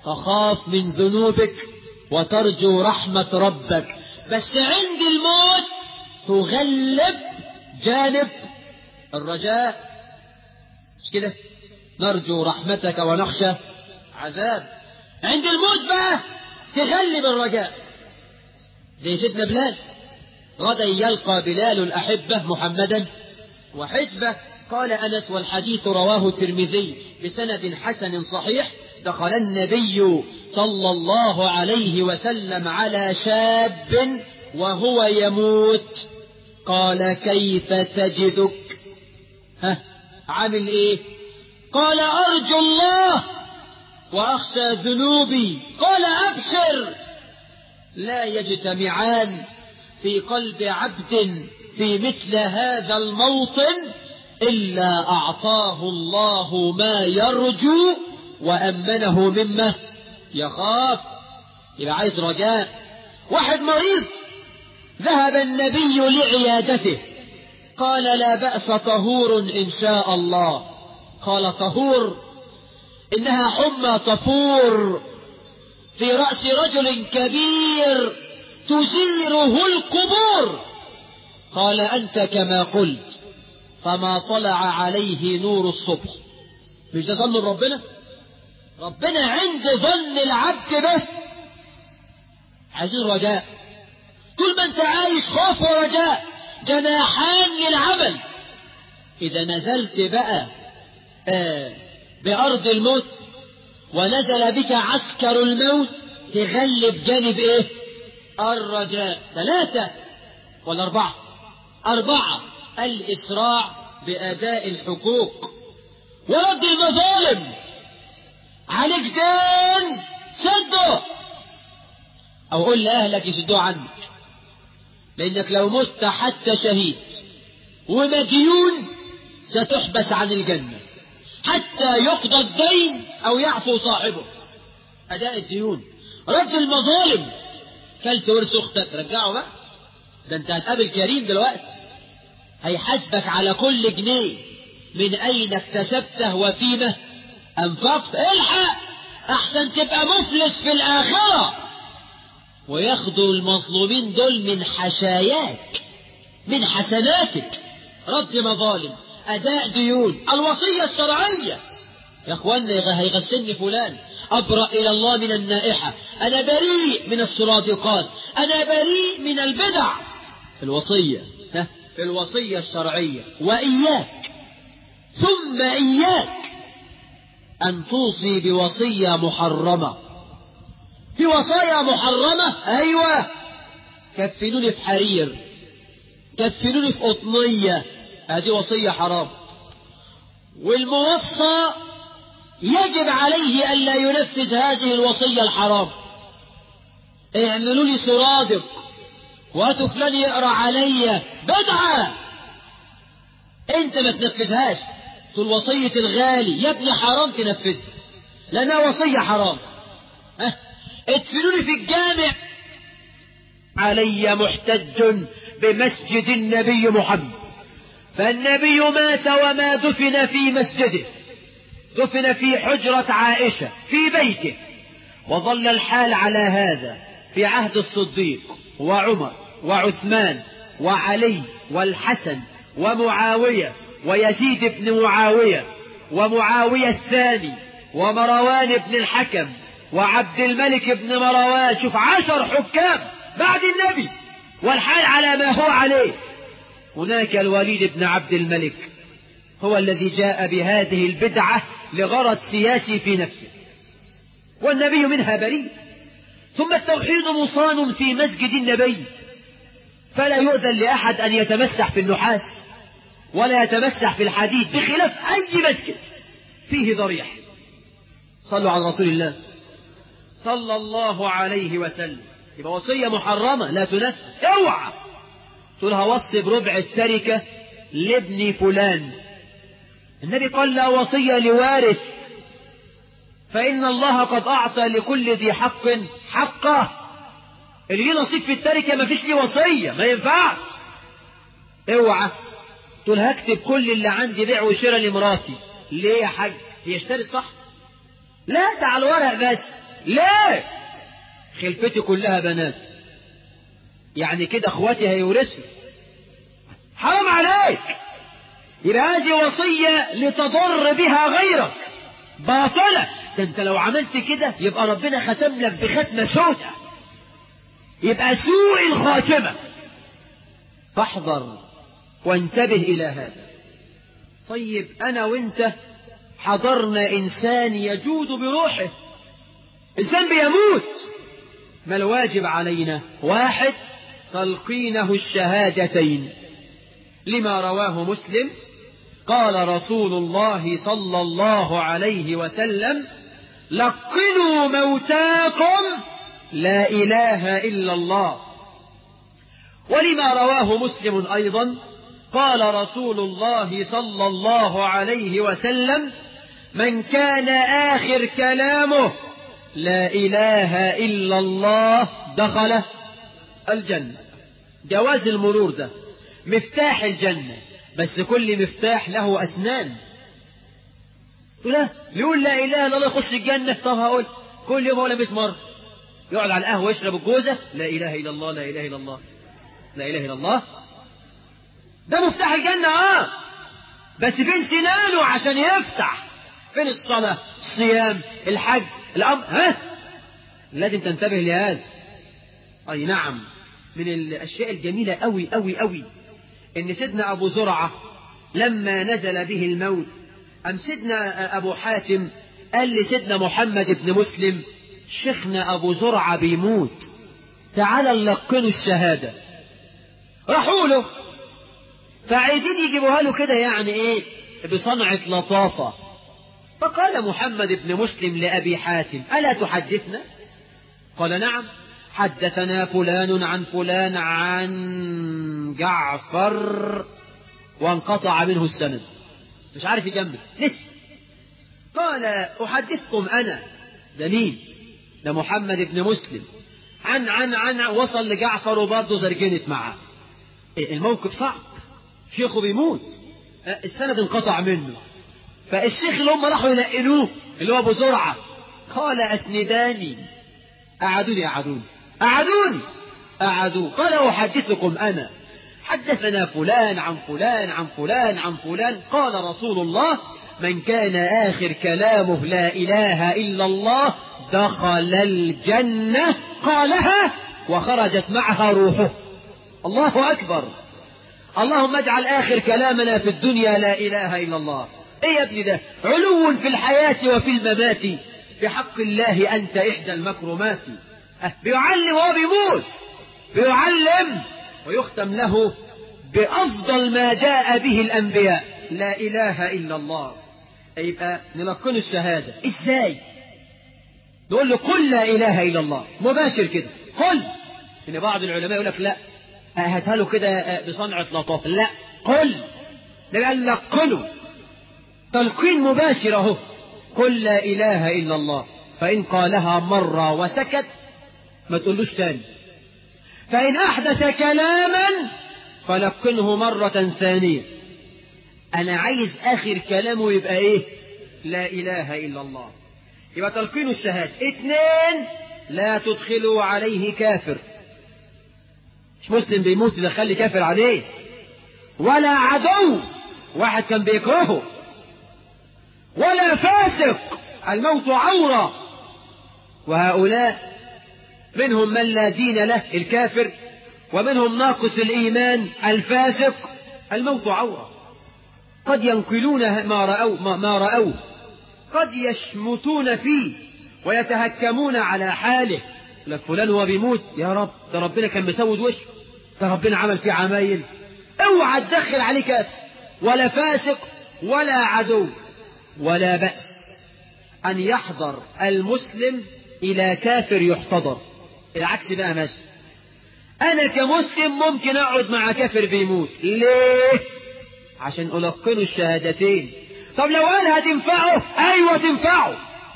تخاف من ذنوبك وترجو رحمة ربك بس عند الموت تغلب جانب الرجاء مش كده نرجو رحمتك ونخشى عذاب عند الموت بقى تغلب الرجاء زي سيدنا بلال غدا يلقى بلال الأحبة محمدا وحزبه قال أنس والحديث رواه الترمذي بسند حسن صحيح دخل النبي صلى الله عليه وسلم على شاب وهو يموت قال كيف تجدك ها عامل ايه قال ارجو الله واخشى ذنوبي قال ابشر لا يجتمعان في قلب عبد في مثل هذا الموطن الا اعطاه الله ما يرجو وامنه مما يخاف يبقى عايز رجاء واحد مريض ذهب النبي لعيادته قال لا بأس طهور إن شاء الله قال طهور إنها حمى طفور في رأس رجل كبير تزيره القبور قال أنت كما قلت فما طلع عليه نور الصبح مش ده ظن ربنا ربنا عند ظن العبد به عايزين رجاء طول ما انت عايش خوف ورجاء جناحان للعمل اذا نزلت بقى آه بارض الموت ونزل بك عسكر الموت تغلب جانب ايه الرجاء ثلاثة ولا أربعة أربعة الإسراع بأداء الحقوق ورد المظالم عليك دين سده أو قول لأهلك يسدوه عنك لأنك لو مت حتى شهيد ومديون ستحبس عن الجنة حتى يقضى الدين أو يعفو صاحبه أداء الديون رد المظالم كلت ورث أختك رجعه بقى ده أنت هتقابل كريم دلوقتي هيحاسبك على كل جنيه من أين اكتسبته وفيما أنفقت الحق أحسن تبقى مفلس في الآخرة وياخدوا المظلومين دول من حشاياك من حسناتك رد مظالم أداء ديون الوصية الشرعية يا اخوانا هيغسلني فلان أبرأ إلى الله من النائحة أنا بريء من السرادقات أنا بريء من البدع الوصية ها الوصية الشرعية وإياك ثم إياك أن توصي بوصية محرمة في وصايا محرمة أيوة كفنوني في حرير كفنوني في قطنية هذه وصية حرام والموصى يجب عليه ألا ينفذ هذه الوصية الحرام اعملوا لي سرادق وهاتوا فلان يقرا عليا بدعة انت ما تنفذهاش تقول وصية الغالي يا ابني حرام تنفذها لأنها وصية حرام ها ادفنوني في الجامع علي محتج بمسجد النبي محمد فالنبي مات وما دفن في مسجده دفن في حجرة عائشة في بيته وظل الحال على هذا في عهد الصديق وعمر وعثمان وعلي والحسن ومعاوية ويزيد بن معاوية ومعاوية الثاني ومروان بن الحكم وعبد الملك بن مروان شوف عشر حكام بعد النبي والحال على ما هو عليه هناك الوليد بن عبد الملك هو الذي جاء بهذه البدعة لغرض سياسي في نفسه والنبي منها بريء ثم التوحيد مصان في مسجد النبي فلا يؤذن لأحد أن يتمسح في النحاس ولا يتمسح في الحديد بخلاف أي مسجد فيه ضريح صلوا على رسول الله صلى الله عليه وسلم يبقى وصية محرمة لا تنفذ اوعى تقول هوصي بربع التركة لابن فلان النبي قال لا وصية لوارث فإن الله قد أعطى لكل ذي حق حقه اللي ليه نصيب في التركة ما فيش ليه وصية ما ينفعش اوعى تقول هكتب كل اللي عندي بيع وشراء لمراتي ليه يا حاج هي اشترت صح لا ده على الورق بس ليه خلفتي كلها بنات يعني كده اخواتي هيورثوا حرام عليك يبقى هذه وصية لتضر بها غيرك باطلة ده انت لو عملت كده يبقى ربنا ختم لك بختمة سودة يبقى سوء الخاتمة فاحذر وانتبه إلى هذا طيب أنا وانت حضرنا إنسان يجود بروحه إنسان بيموت ما الواجب علينا واحد تلقينه الشهادتين لما رواه مسلم قال رسول الله صلى الله عليه وسلم لقنوا موتاكم لا إله إلا الله ولما رواه مسلم أيضا قال رسول الله صلى الله عليه وسلم من كان آخر كلامه لا إله إلا الله دخل الجنة جواز المرور ده مفتاح الجنة بس كل مفتاح له أسنان لا يقول لا إله إلا الله يخش الجنة طب هقول كل يوم ولا 100 مرة يقعد على القهوة يشرب الجوزة لا إله إلا الله لا إله إلا الله لا إله إلا الله ده مفتاح الجنة آه بس فين سنانه عشان يفتح فين الصلاة الصيام الحج الأمر ها لازم تنتبه لهذا أي نعم من الأشياء الجميلة أوي أوي أوي إن سيدنا أبو زرعة لما نزل به الموت أم سيدنا أبو حاتم قال لسيدنا محمد بن مسلم شيخنا أبو زرعة بيموت تعال نلقنه الشهادة راحوا له فعايزين يجيبوها له كده يعني ايه بصنعة لطافة فقال محمد بن مسلم لأبي حاتم ألا تحدثنا قال نعم حدثنا فلان عن فلان عن جعفر وانقطع منه السند مش عارف يكمل لسه قال أحدثكم أنا ده مين ده محمد بن مسلم عن عن عن وصل لجعفر وبرضه زرجنت معاه الموقف صعب شيخه بيموت السند انقطع منه فالشيخ اللي هم راحوا ينقلوه اللي هو ابو زرعه قال اسنداني اعدوني اعدوني اعدوني اعدوا قال احدثكم انا حدثنا فلان عن فلان عن فلان عن فلان قال رسول الله من كان آخر كلامه لا إله إلا الله دخل الجنة قالها وخرجت معها روحه الله أكبر اللهم اجعل آخر كلامنا في الدنيا لا إله إلا الله إيه يا ابني ده علو في الحياة وفي الممات بحق الله أنت إحدى المكرمات أه بيعلم وهو بيموت بيعلم ويختم له بأفضل ما جاء به الأنبياء لا إله إلا الله يبقى نلقن الشهادة إزاي نقول له قل لا إله إلا الله مباشر كده قل إن بعض العلماء يقول لك لا هاتها له كده بصنعة لطافة لا قل نبقى نلقنه تلقين مباشر اهو قل لا إله إلا الله فإن قالها مرة وسكت ما تقولوش تاني فإن أحدث كلاما فلقنه مرة ثانية أنا عايز آخر كلامه يبقى إيه لا إله إلا الله يبقى تلقين الشهادة اثنين لا تدخلوا عليه كافر مش مسلم بيموت تدخلي كافر عليه ولا عدو واحد كان بيكرهه ولا فاسق الموت عورة وهؤلاء منهم من لا دين له الكافر ومنهم ناقص الإيمان الفاسق الموت عورة قد ينقلون ما رأوا ما, ما رأوه قد يشمتون فيه ويتهكمون على حاله لك فلان هو بيموت يا رب ده ربنا كان مسود وشه ده ربنا عمل فيه عمايل اوعى تدخل عليه كافر ولا فاسق ولا عدو ولا بأس أن يحضر المسلم إلى كافر يحتضر العكس بقى ماشي أنا كمسلم ممكن أقعد مع كافر بيموت ليه؟ عشان ألقنه الشهادتين طب لو قال هتنفعه أيوة تنفعه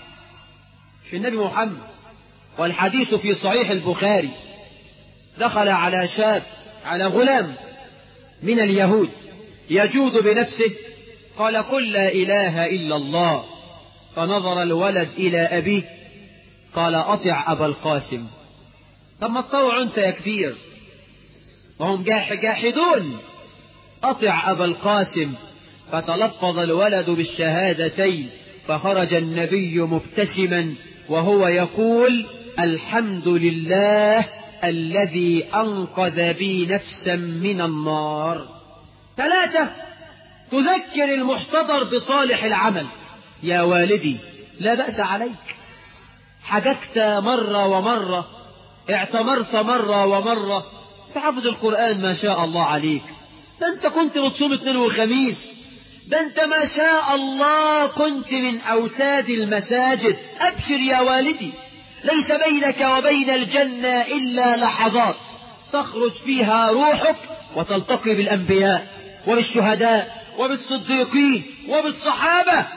في النبي محمد والحديث في صحيح البخاري دخل على شاب على غلام من اليهود يجود بنفسه قال قل لا إله إلا الله فنظر الولد إلى أبيه قال أطع أبا القاسم طب ما تطوع أنت يا كبير وهم جاح جاحدون أطع أبا القاسم فتلفظ الولد بالشهادتين فخرج النبي مبتسما وهو يقول الحمد لله الذي أنقذ بي نفسا من النار ثلاثة تذكر المحتضر بصالح العمل يا والدي لا بأس عليك حججت مرة ومرة اعتمرت مرة ومرة تحفظ القرآن ما شاء الله عليك ده انت كنت بتصوم اثنين وخميس ده انت ما شاء الله كنت من أوتاد المساجد أبشر يا والدي ليس بينك وبين الجنة إلا لحظات تخرج فيها روحك وتلتقي بالأنبياء وبالشهداء وبالصديقين وبالصحابة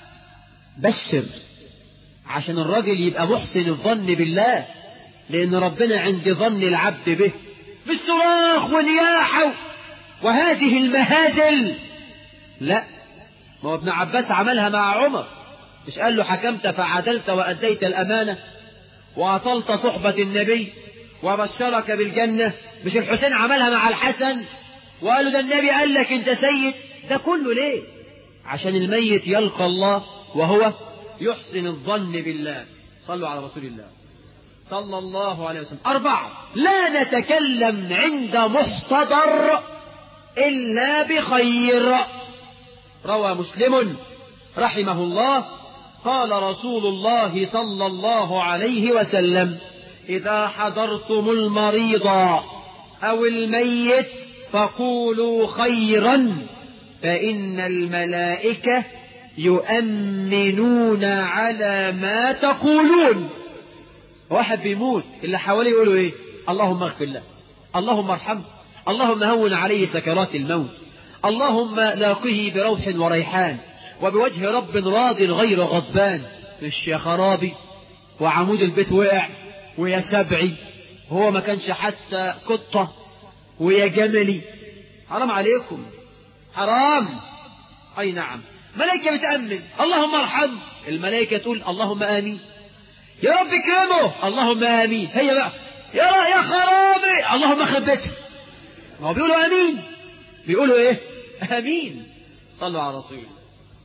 بشر عشان الراجل يبقى محسن الظن بالله لأن ربنا عند ظن العبد به بالصراخ والنياحة وهذه المهازل لا ما هو ابن عباس عملها مع عمر مش قال له حكمت فعدلت وأديت الأمانة وأطلت صحبة النبي وبشرك بالجنة مش الحسين عملها مع الحسن وقال له ده النبي قال لك انت سيد ده كله ليه عشان الميت يلقى الله وهو يحسن الظن بالله صلوا على رسول الله صلى الله عليه وسلم أربعة لا نتكلم عند محتضر إلا بخير روى مسلم رحمه الله قال رسول الله صلى الله عليه وسلم إذا حضرتم المريض أو الميت فقولوا خيرا فإن الملائكة يؤمنون على ما تقولون واحد بيموت اللي حواليه يقولوا ايه اللهم اغفر له اللهم ارحمه اللهم هون عليه سكرات الموت اللهم لاقه بروح وريحان وبوجه رب راض غير غضبان مش يا خرابي وعمود البيت وقع ويا سبعي هو ما كانش حتى قطة ويا جملي حرام عليكم حرام أي نعم ملائكة بتأمن اللهم ارحم الملائكة تقول اللهم آمين يا رب اكرمه اللهم آمين هي بقى يا يا خرابي اللهم خبته ما هو بيقولوا آمين بيقولوا إيه آمين صلوا على رسول الله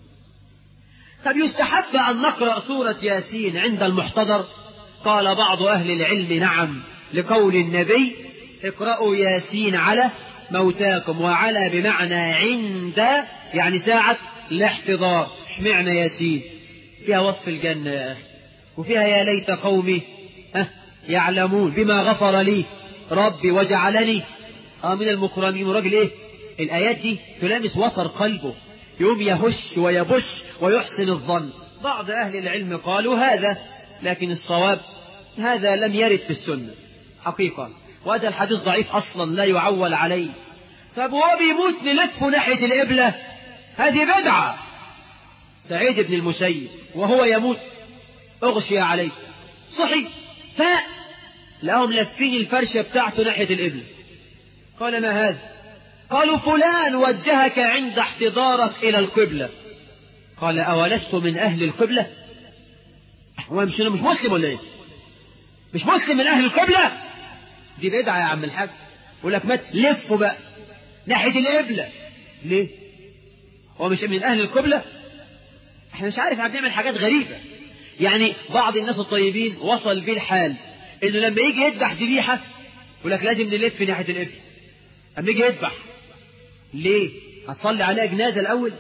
طب يستحب أن نقرأ سورة ياسين عند المحتضر قال بعض أهل العلم نعم لقول النبي اقرأوا ياسين على موتاكم وعلى بمعنى عند يعني ساعة الاحتضار اشمعنى ياسين فيها وصف الجنة يا أخي وفيها يا ليت قومي ها يعلمون بما غفر لي ربي وجعلني آه من المكرمين راجل ايه الآيات دي تلامس وتر قلبه يوم يهش ويبش ويحسن الظن بعض أهل العلم قالوا هذا لكن الصواب هذا لم يرد في السنة حقيقة وهذا الحديث ضعيف أصلا لا يعول عليه طب وهو بيموت نلفه ناحية القبلة هذه بدعة سعيد بن المسيب وهو يموت أغشي عليه صحي فاء لهم لفين الفرشة بتاعته ناحية القبلة قال ما هذا قالوا فلان وجهك عند احتضارك إلى القبلة قال أولست من أهل القبلة هو مش مش مسلم ولا إيه مش مسلم من أهل القبلة دي بدعة يا عم الحاج يقول لك مات لفوا بقى ناحية القبلة ليه هو مش من أهل القبلة احنا مش عارف عم نعمل حاجات غريبة يعني بعض الناس الطيبين وصل بيه الحال انه لما يجي يذبح ذبيحة يقول لك لازم نلف ناحية القبلة اما يجي يذبح ليه هتصلي عليها جنازة الأول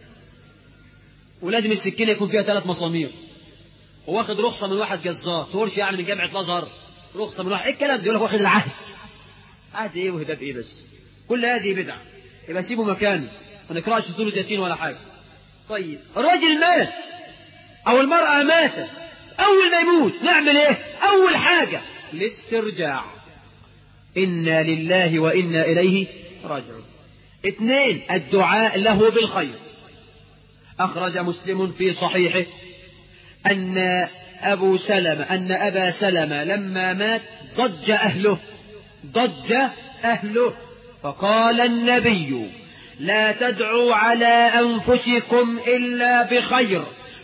ولازم السكينة يكون فيها ثلاث مسامير وواخد رخصة من واحد جزار تورش يعني من جامعة الأزهر رخصة من واحد ايه الكلام ده يقول لك واخد العهد عهد ايه وهداب ايه بس كل هذه بدعة يبقى سيبه مكانه ما نقرأش سورة ياسين ولا حاجة طيب الراجل مات أو المرأة ماتت أول ما يموت نعمل إيه أول حاجة الاسترجاع إنا لله وإنا إليه راجعون اثنين الدعاء له بالخير أخرج مسلم في صحيحه أن أبو سلمة أن أبا سلمة لما مات ضج أهله ضج أهله فقال النبي لا تدعوا على أنفسكم إلا بخير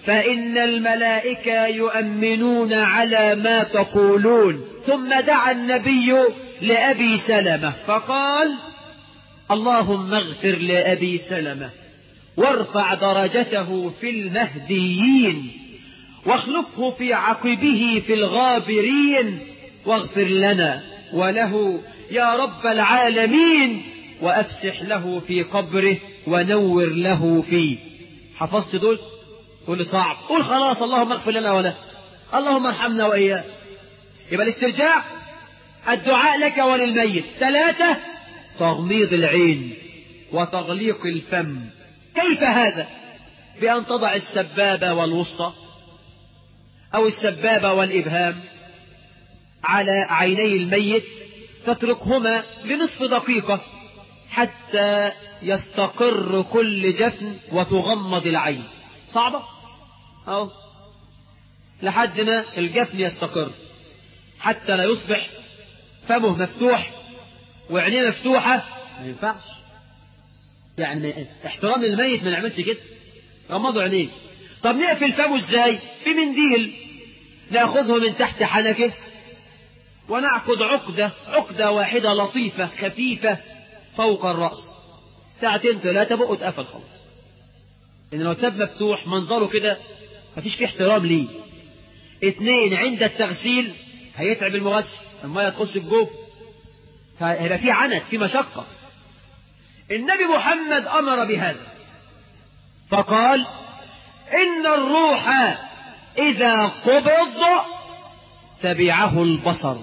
فإن الملائكة يؤمنون على ما تقولون ثم دعا النبي لأبي سلمة فقال اللهم اغفر لأبي سلمة وارفع درجته في المهديين واخلفه في عقبه في الغابرين واغفر لنا وله يا رب العالمين وأفسح له في قبره ونور له فيه حفظت دول تقول لي صعب قول خلاص اللهم اغفر لنا وله اللهم ارحمنا وإياه يبقى الاسترجاع الدعاء لك وللميت ثلاثة تغميض العين وتغليق الفم كيف هذا بأن تضع السبابة والوسطى أو السبابة والإبهام على عيني الميت تتركهما لنصف دقيقة حتى يستقر كل جفن وتغمض العين صعبة أو لحد ما الجفن يستقر حتى لا يصبح فمه مفتوح وعينيه مفتوحة ما ينفعش يعني احترام الميت ما نعملش كده غمضوا عينيه طب نقفل فمه ازاي بمنديل ناخذه من تحت حنكه ونعقد عقدة عقدة واحدة لطيفة خفيفة فوق الرأس ساعتين ثلاثة بقوا اتقفل خلاص إن لو ساب مفتوح منظره كده مفيش فيه احترام ليه اتنين عند التغسيل هيتعب المغسل المية تخش بجوف فهيبقى في عنت في مشقة النبي محمد أمر بهذا فقال إن الروح إذا قبض تبعه البصر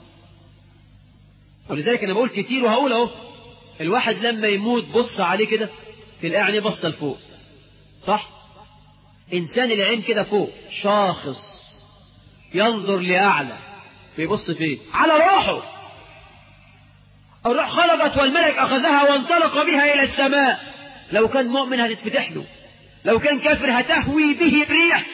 ولذلك أنا بقول كتير وهقول أهو الواحد لما يموت بص عليه كده تلاقيه عينيه بص لفوق صح إنسان العين كده فوق شاخص ينظر لأعلى بيبص فين على روحه الروح خرجت والملك أخذها وانطلق بها إلى السماء لو كان مؤمن هتتفتح له لو كان كافر هتهوي به الريح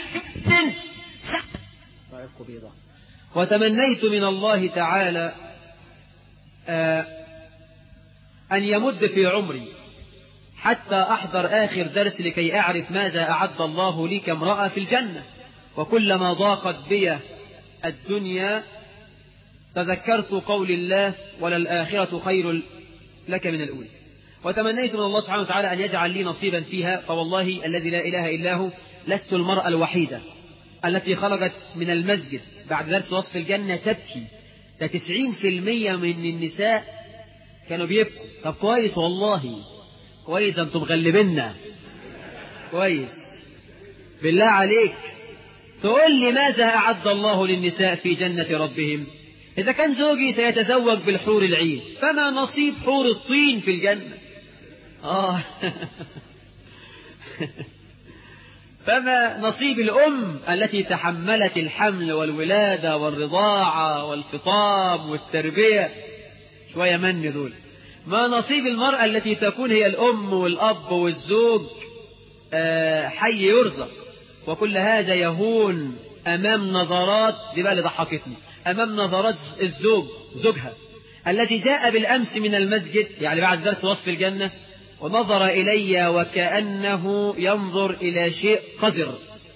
وتمنيت من الله تعالى آه أن يمد في عمري حتى أحضر آخر درس لكي أعرف ماذا أعد الله لي كامرأة في الجنة وكلما ضاقت بي الدنيا تذكرت قول الله وللآخرة خير لك من الأولى وتمنيت من الله سبحانه وتعالى أن يجعل لي نصيبا فيها فوالله الذي لا إله إلا هو لست المرأة الوحيدة التي خرجت من المسجد بعد درس وصف الجنة تبكي ده تسعين في المية من النساء كانوا بيبكوا طب كويس والله كويس أنتم مغلبنا كويس بالله عليك تقول لي ماذا أعد الله للنساء في جنة ربهم إذا كان زوجي سيتزوج بالحور العين فما نصيب حور الطين في الجنة آه فما نصيب الأم التي تحملت الحمل والولادة والرضاعة والفطام والتربية شوية من دول ما نصيب المرأة التي تكون هي الأم والأب والزوج آه حي يرزق وكل هذا يهون أمام نظرات دي بقى اللي ضحكتني أمام نظرات الزوج زوجها الذي جاء بالأمس من المسجد يعني بعد درس وصف الجنة ونظر إلي وكأنه ينظر إلى شيء قذر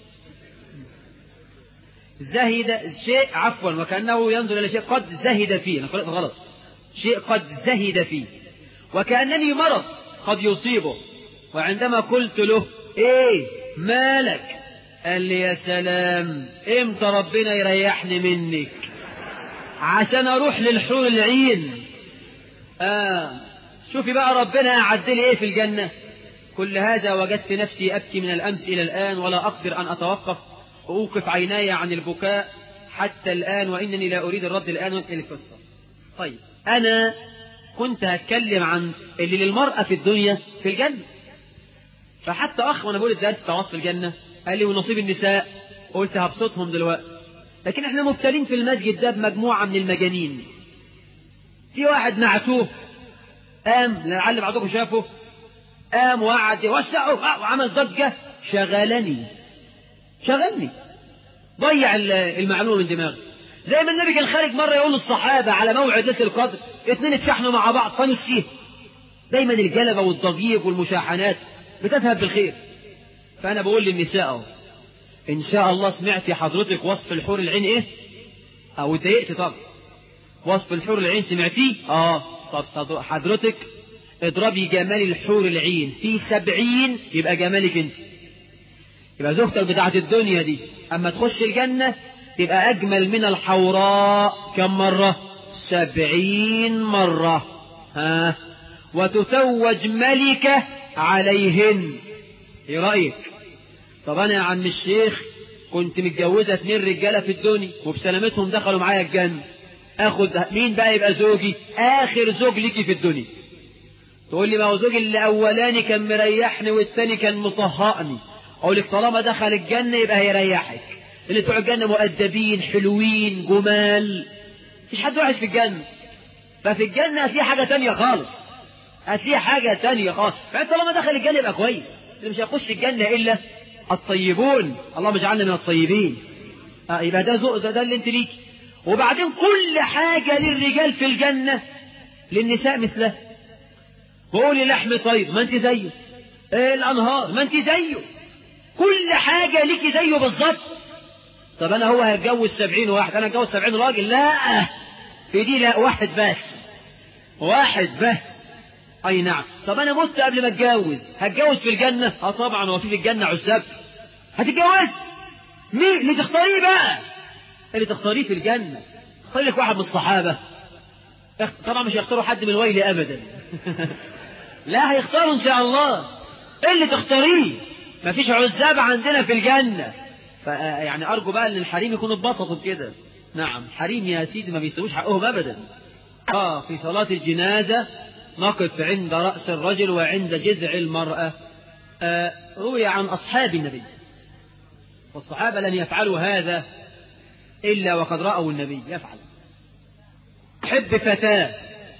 زهد شيء عفوا وكأنه ينظر إلى شيء قد زهد فيه أنا قرأت غلط شيء قد زهد فيه وكأنني مرض قد يصيبه وعندما قلت له ايه مالك قال لي يا سلام امتى ربنا يريحني منك عشان اروح للحور العين آه شوفي بقى ربنا أعد لي ايه في الجنة كل هذا وجدت نفسي أبكي من الأمس إلى الآن ولا أقدر أن أتوقف وأوقف عيناي عن البكاء حتى الآن وإنني لا أريد الرد الآن وانقل القصة طيب أنا كنت هتكلم عن اللي للمرأة في الدنيا في الجنة فحتى أخ وأنا بقول الدرس بتاع وصف الجنة قال لي ونصيب النساء قلت هبسطهم دلوقتي لكن احنا مبتلين في المسجد ده بمجموعة من المجانين في واحد معتوه قام لعل بعضكم شافه قام وقعد يوسعه وعمل ضجة شغلني شغلني ضيع المعلومة من دماغي زي ما النبي كان خارج مرة يقول للصحابة على موعد ليلة القدر اتنين اتشحنوا مع بعض فنسيه دايما الجلبة والضجيج والمشاحنات بتذهب بالخير فأنا بقول للنساء اهو إن شاء الله سمعتي حضرتك وصف الحور العين إيه أو اتضايقت طب وصف الحور العين سمعتيه آه طب صدق حضرتك اضربي جمال الحور العين في سبعين يبقى جمالك انت يبقى زوجتك بتاعت الدنيا دي أما تخش الجنة تبقى أجمل من الحوراء كم مرة سبعين مرة ها وتتوج ملكة عليهن ايه رأيك طب انا يا عم الشيخ كنت متجوزة اتنين رجالة في الدنيا وبسلامتهم دخلوا معايا الجنة اخد مين بقى يبقى زوجي اخر زوج ليكي في الدنيا تقول لي ما هو زوجي الاولاني كان مريحني والتاني كان مطهقني اقول لك طالما دخل الجنة يبقى هيريحك اللي بتوع الجنة مؤدبين حلوين جمال مفيش حد وحش في الجنة ففي الجنة هتلاقي حاجة تانية خالص هتلاقي حاجة تانية خالص فانت طالما دخل الجنة يبقى كويس اللي مش هيخش الجنة إلا الطيبون اللهم اجعلنا من الطيبين آه يبقى ده زوء ده, ده اللي انت ليكي وبعدين كل حاجة للرجال في الجنة للنساء مثله وقولي لحم طيب ما انت زيه ايه الانهار ما انت زيه كل حاجة ليكي زيه بالظبط طب انا هو هيتجوز سبعين واحد انا هتجوز سبعين راجل لا في دي لا واحد بس واحد بس اي نعم طب انا مت قبل ما اتجوز هتجوز في الجنة اه طبعا هو في في الجنة عزاب هتتجوز مين اللي تختاريه بقى اللي تختاريه في الجنة اختاري لك واحد من الصحابة طبعا مش هيختاروا حد من ويلي ابدا لا هيختاروا ان شاء الله اللي تختاريه مفيش عزاب عندنا في الجنة يعني ارجو بقى ان الحريم يكونوا اتبسطوا بكده نعم حريم يا سيدي ما بيسووش حقهم ابدا اه في صلاة الجنازة نقف عند رأس الرجل وعند جذع المرأة آه روي عن أصحاب النبي والصحابة لن يفعلوا هذا إلا وقد رأوا النبي يفعل حب فتاة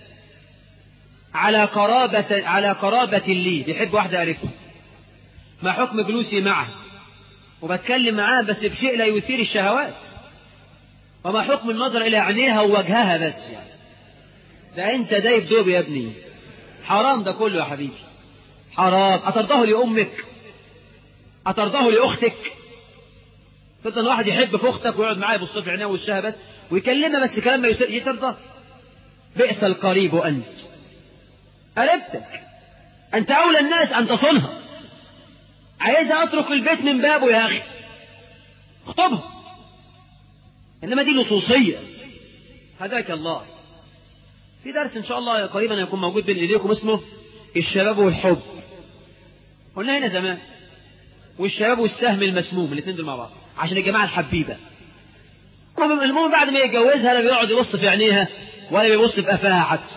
على قرابة على قرابة لي بيحب واحدة أعرفها ما حكم جلوسي معها وبتكلم معاها بس بشيء لا يثير الشهوات وما حكم النظر إلى عينيها ووجهها بس يعني ده أنت دايب دوب يا ابني حرام ده كله يا حبيبي حرام أترضاه لأمك أترضاه لأختك ترضى ان واحد يحب في أختك ويقعد معاها يبص في عينيها وشها بس ويكلمها بس كلام ما يصير ترضى بئس القريب أنت قريبتك أنت أولى الناس أن تصونها عايزها أترك البيت من بابه يا أخي اخطبها إنما دي لصوصية هداك الله في درس إن شاء الله قريبا يكون موجود بين إيديكم اسمه الشباب والحب قلنا هنا زمان والشباب والسهم المسموم الاثنين دول مع بعض عشان الجماعة الحبيبة المهم بعد ما يتجوزها لا بيقعد يبص في عينيها ولا بيبص في قفاها حتى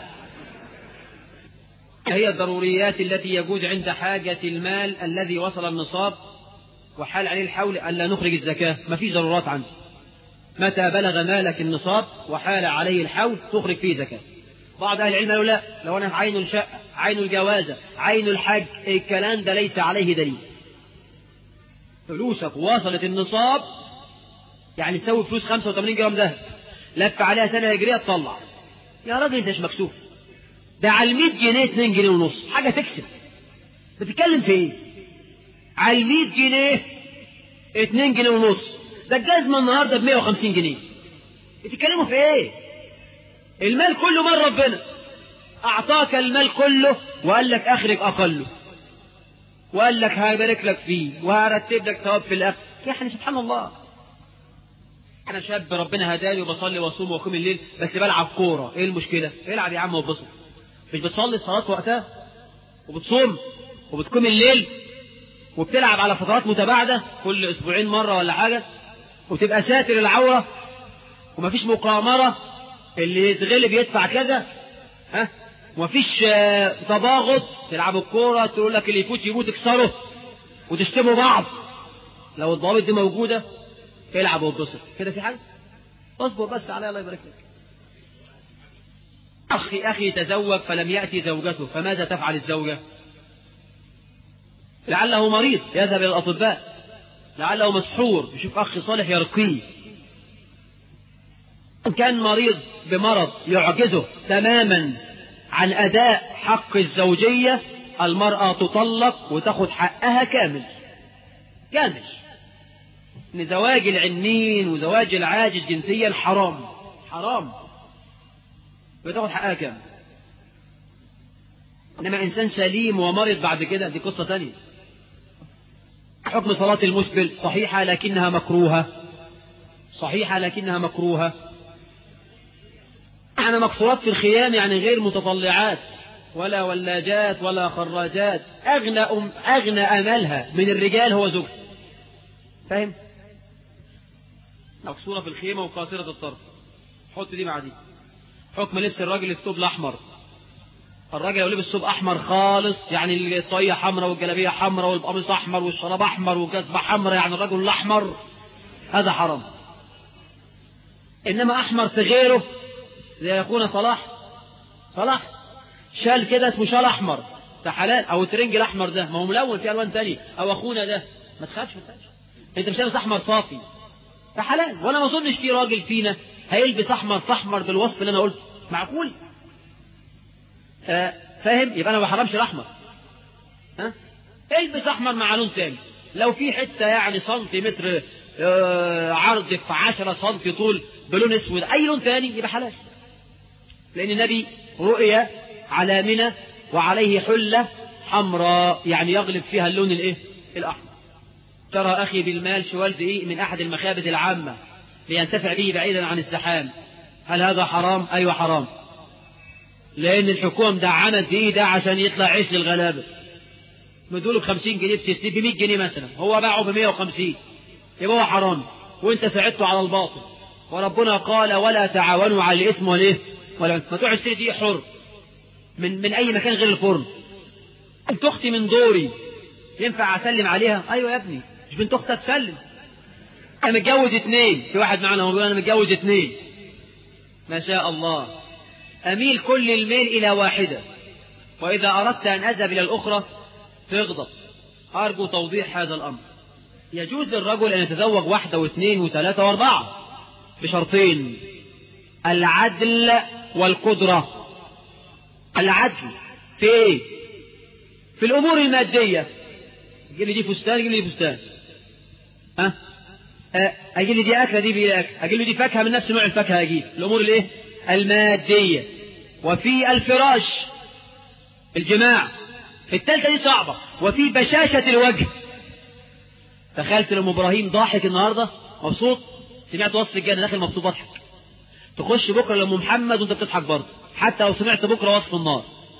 هي الضروريات التي يجوز عند حاجة المال الذي وصل النصاب وحال عليه الحول ألا نخرج الزكاة ما فيش ضرورات عندي متى بلغ مالك النصاب وحال عليه الحول تخرج فيه زكاة بعض أهل العلم قالوا لا لو أنا عين الشقة عين الجوازة عين الحج الكلام ده ليس عليه دليل فلوسك وصلت النصاب يعني تسوي فلوس 85 جرام ذهب لف عليها سنة هجرية تطلع يا راجل انت مش مكسوف ده على ال 100 جنيه 2 جنيه ونص حاجة تكسب بتتكلم في ايه على ال 100 جنيه 2 جنيه ونص ده الجزمة النهاردة ب 150 جنيه بتتكلموا في ايه المال كله مال ربنا اعطاك المال كله وقال لك اخرج اقله وقال لك هبارك لك فيه وهرتب لك ثواب في الاخر يعني سبحان الله انا شاب ربنا هداني وبصلي واصوم واقوم الليل بس بلعب كوره ايه المشكله العب يا عم واتبسط مش بتصلي الصلاه وقتها وبتصوم وبتقوم الليل وبتلعب على فترات متباعده كل اسبوعين مره ولا حاجه وتبقى ساتر العوره ومفيش مقامره اللي يتغلب يدفع كذا ها ومفيش تباغض تلعب الكوره تقول لك اللي يفوت يموت اكسره وتشتموا بعض لو الضوابط دي موجوده العب واتبسط كده في حاجه اصبر بس عليها الله يبارك لك اخي اخي تزوج فلم ياتي زوجته فماذا تفعل الزوجه لعله مريض يذهب الى الاطباء لعله مسحور يشوف اخ صالح يرقيه إن كان مريض بمرض يعجزه تماما عن أداء حق الزوجية المرأة تطلق وتاخد حقها كامل كامل ان زواج العنين وزواج العاجز جنسيا حرام حرام بتاخد حقها كام انما انسان سليم ومرض بعد كده دي قصه تانية حكم صلاه المسبل صحيحه لكنها مكروهه صحيحه لكنها مكروهه احنا مقصورات في الخيام يعني غير متطلعات ولا ولاجات ولا خراجات اغنى أم اغنى املها من الرجال هو زوجها فاهم مقصوره في الخيمه وقاصره الطرف حط دي مع دي حكم لبس الراجل الثوب الاحمر الراجل لو لبس ثوب احمر خالص يعني الطاقيه حمراء والجلابيه حمراء والقميص احمر والشراب احمر والجزمه حمراء يعني الرجل الاحمر هذا حرام انما احمر في غيره زي اخونا صلاح صلاح شال كده اسمه شال احمر ده حلال او الترنج الاحمر ده ما هو ملون في الوان تانية او اخونا ده ما تخافش ما تخافش انت مش لابس احمر صافي ده حلال وانا ما اظنش في راجل فينا هيلبس احمر في احمر بالوصف اللي انا قلته معقول آه فاهم يبقى انا ما بحرمش الاحمر ها البس احمر مع لون تاني لو في حته يعني سنتيمتر آه عرض في 10 سنتي طول بلون اسود اي لون تاني يبقى حلال لان النبي رؤيا على منى وعليه حله حمراء يعني يغلب فيها اللون الايه الاحمر ترى اخي بالمال شوال دقيق من احد المخابز العامه لينتفع به بعيدا عن الزحام هل هذا حرام ايوه حرام لان الحكومه دعمت دقيق ده عشان يطلع عيش للغلابه مدوله ب 50 جنيه ب 60 ب 100 جنيه مثلا هو باعه ب 150 يبقى هو حرام وانت ساعدته على الباطل وربنا قال ولا تعاونوا على الاثم والايه ولا ما تروح تشتري دقيق حر من من اي مكان غير الفرن بنت اختي من دوري ينفع اسلم عليها ايوه يا ابني مش بنت اختك تسلم انا متجوز اتنين في واحد معنا هو بيقول انا متجوز اتنين ما شاء الله اميل كل الميل الى واحده واذا اردت ان اذهب الى الاخرى تغضب ارجو توضيح هذا الامر يجوز للرجل ان يتزوج واحده واثنين وثلاثه واربعه بشرطين العدل والقدره العدل في ايه في الامور الماديه جيب لي دي فستان جيب لي دي فستان ها أه؟ اجيب لي دي اكله دي بي اكل اجيب لي دي فاكهه من نفس نوع الفاكهه اجيب الامور الايه الماديه وفي الفراش الجماع الثالثه دي صعبه وفي بشاشه الوجه تخيلت لام ابراهيم ضاحك النهارده مبسوط سمعت وصف الجنه داخل مبسوط بضحك تخش بكره لام محمد وانت بتضحك برضه حتى لو سمعت بكره وصف النار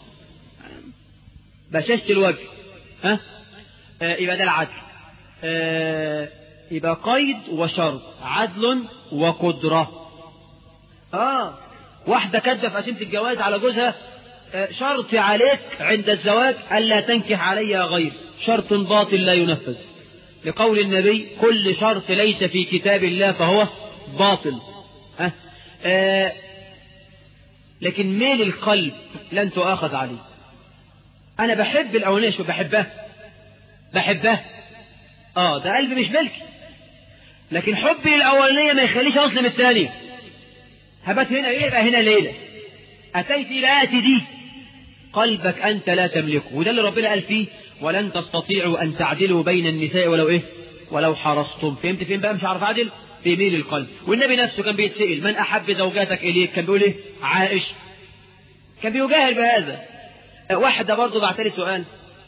بشاشة الوجه ها آه يبقى ده العدل آه يبقى قيد وشرط عدل وقدرة اه واحدة كاتبة في قسيمة الجواز على جوزها آه شرط عليك عند الزواج ألا تنكح علي غير شرط باطل لا ينفذ لقول النبي كل شرط ليس في كتاب الله فهو باطل ها آه لكن ميل القلب لن تؤاخذ عليه انا بحب الاولانيه شو بحبها بحبها اه ده قلبي مش ملكي لكن حبي للاولانيه ما يخليش اظلم الثانيه هبت هنا ايه يبقى هنا ليله اتيت الى اتي دي قلبك انت لا تملكه وده اللي ربنا قال فيه ولن تستطيعوا ان تعدلوا بين النساء ولو ايه ولو حرصتم فهمت فين بقى مش عارف اعدل بيميل القلب والنبي نفسه كان بيتسأل من أحب زوجاتك إليك كان بيقول إيه عائشة كان بيجاهر بهذا واحدة برضه بعت لي سؤال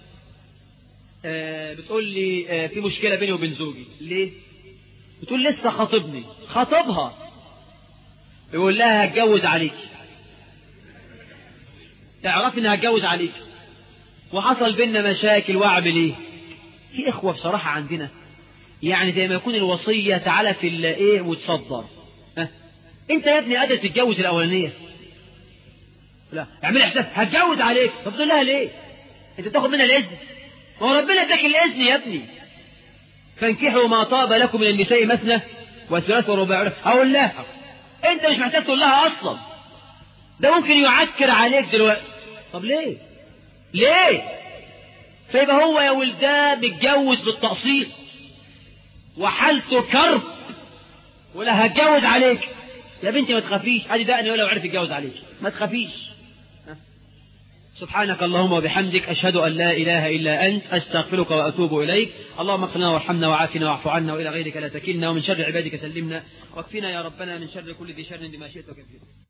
آه بتقول لي آه في مشكلة بيني وبين زوجي ليه بتقول لسه خاطبني خاطبها يقول لها هتجوز عليك تعرفي اني هتجوز عليك وحصل بينا مشاكل واعمل ايه في اخوة بصراحة عندنا يعني زي ما يكون الوصية تعالى في الايه وتصدر ها انت يا ابني قادر تتجوز الاولانية لا اعمل حساب هتجوز عليك طب تقول لها ليه انت تاخد منها الاذن ما هو ربنا اداك الاذن يا ابني فانكحوا ما طاب لكم من النساء مثنى وثلاث ورباع اقول لها انت مش محتاج تقول لها اصلا ده ممكن يعكر عليك دلوقتي طب ليه ليه فيبقى هو يا ولدان متجوز بالتقسيط وحالته كرب ولا هتجوز عليك يا بنتي ما تخافيش ادي دقني ولا عرف يتجوز عليك ما تخافيش سبحانك اللهم وبحمدك أشهد أن لا إله إلا أنت أستغفرك وأتوب إليك اللهم اغفر لنا وارحمنا وعافنا واعف عنا وإلى غيرك لا تكلنا ومن شر عبادك سلمنا واكفنا يا ربنا من شر كل ذي شر بما شئت وكفينا